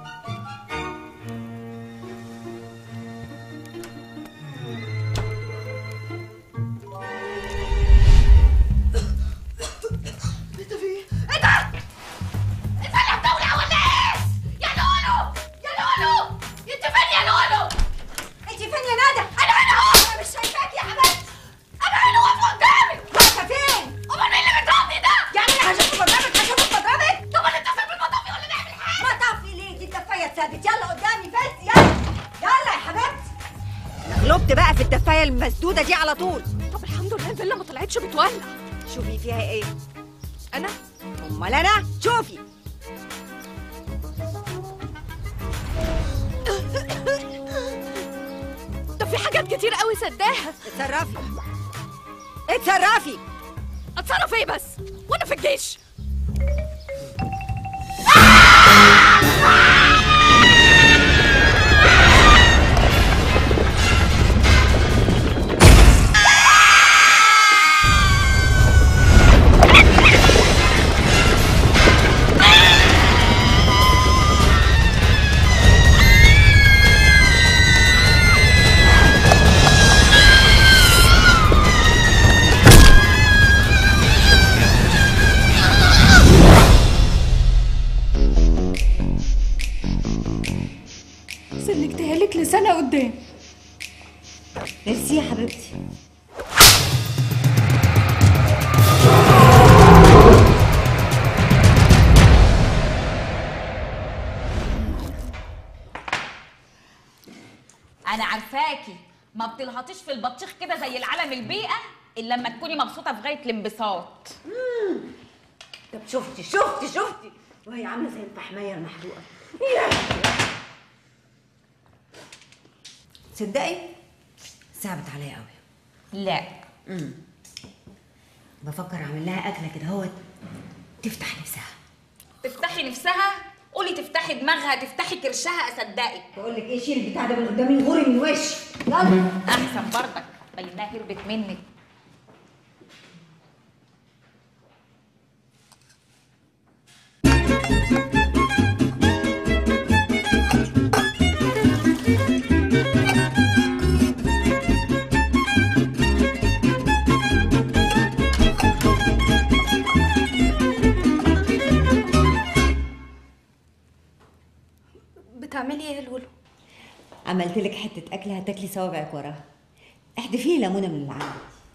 انت في ايه؟ ايه ده؟ انت اللي بتولع ولا ايه؟ يا لولو يا لولو انت فين يا لولو؟ انت فين يا ندى؟ انا هنا اهو انا مش شايفاك يا حبيبتي انا هنا واقفه قدامي واقفه فين؟ امال مين اللي بيضربني ده؟ يعني انا هشوف قدامك هشوف قدامك طب نتفق بالمطافي ولا نعمل حاجه؟ ما تعرفي ليه دي الدفايه اتسدت يلا قدامي بس يلا يلا يا حبيبتي غلبت بقى في الدفايه المسدوده دي على طول طب الحمد لله الفيلا ما طلعتش بتولع شوفي فيها ايه انا امال انا شوفي ده في حاجات كتير قوي سداها اتصرفي اتصرفي اتصرف ايه بس وانا في الجيش سلكتها لك لسنه قدام ميرسي يا حبيبتي انا عارفاكي ما بتلهطيش في البطيخ كده زي العالم البيئه الا لما تكوني مبسوطه في غايه الانبساط طب شفتي شفتي شفتي وهي عامله زي الفحمايه المحروقه تصدقي صعبت عليا قوي لا امم بفكر اعمل لها اكله كده اهوت تفتح نفسها تفتحي نفسها قولي تفتحي دماغها تفتحي كرشها اصدقك بقول لك ايه شيل البتاع ده من قدامي غوري من وشي يلا احسن برضك بينها هربت منك بتعملي ايه يا لولو عملت لك حته اكله هتاكلي صوابعك وراها احدفي لي ليمونه من اللي عندك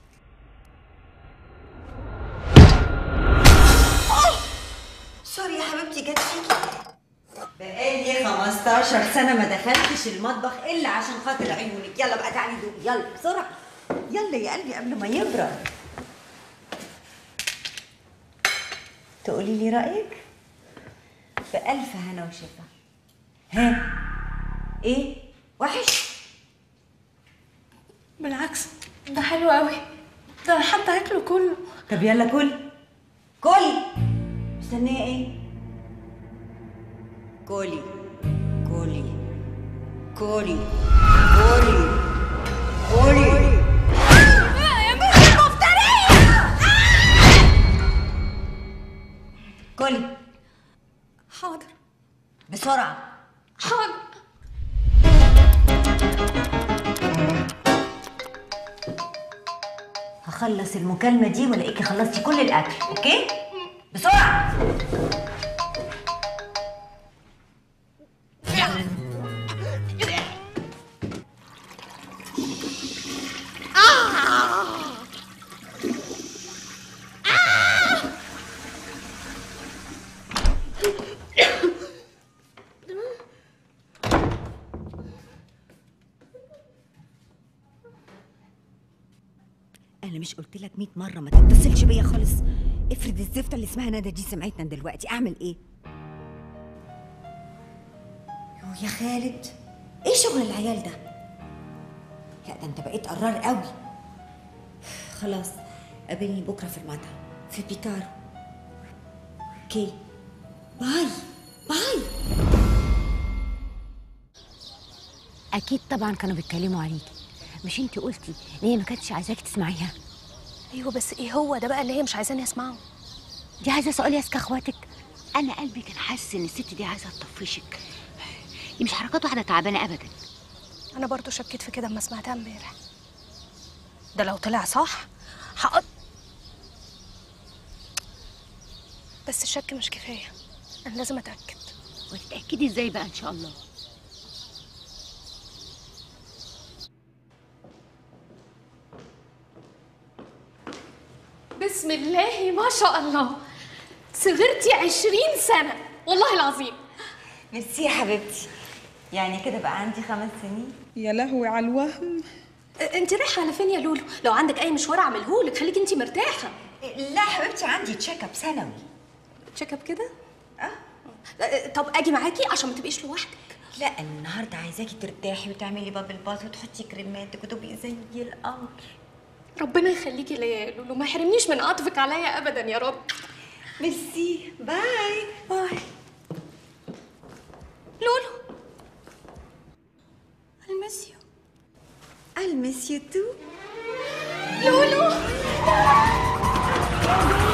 سوري يا حبيبتي جت فيكي بقالي 15 سنه ما دخلتش المطبخ الا عشان خاطر عيونك يلا بقى تعالي دوقي يلا بسرعه يلا يا قلبي قبل ما يبرد تقولي لي رايك بألف هنا وشفا ها ايه وحش بالعكس ده حلو قوي ده انا حتى هاكله كله طب يلا كل كل مستنيه ايه كولي كولي كولي كولي كولي كولي حاضر بسرعة حاضر هخلص المكالمة دي والاقيكي خلصتي كل الأكل أوكي؟ بسرعة أنا مش قلت لك 100 مرة ما تتصلش بيا خالص افرض الزفتة اللي اسمها ندى دي سمعتنا دلوقتي أعمل إيه؟ يو يا خالد إيه شغل العيال ده؟ لا ده أنت بقيت قرار قوي خلاص قابلني بكرة في المطعم في بيكارو اوكي باي باي اكيد طبعا كانوا بيتكلموا عليكي مش انت قلتي ان هي ما كانتش عايزاكي تسمعيها ايوه بس ايه هو ده بقى اللي هي مش عايزاني اسمعه دي عايزه سؤال ياسك اخواتك انا قلبي كان حاسس ان الست دي عايزه تطفشك دي مش حركات واحده تعبانه ابدا انا برضو شكيت في كده اما سمعتها امبارح ده لو طلع صح هقط بس الشك مش كفايه انا لازم اتاكد وتتاكدي ازاي بقى ان شاء الله بسم الله ما شاء الله صغرتي عشرين سنة والله العظيم ميرسي يا حبيبتي يعني كده بقى عندي خمس سنين يا لهوي على الوهم انت رايحة على فين يا لولو؟ لو عندك أي مشوار أعملهولك خليكي انت مرتاحة لا حبيبتي عندي تشيك اب سنوي تشيك اب كده؟ اه طب أجي معاكي عشان ما تبقيش لوحدك لا النهارده عايزاكي ترتاحي وتعملي بابل باث وتحطي كريماتك وتبقي زي القمر ربنا يخليكي ليا يا لولو ما يحرمنيش من عطفك عليا أبدا يا رب ميرسي باي باي لولو I miss you I miss you too لولو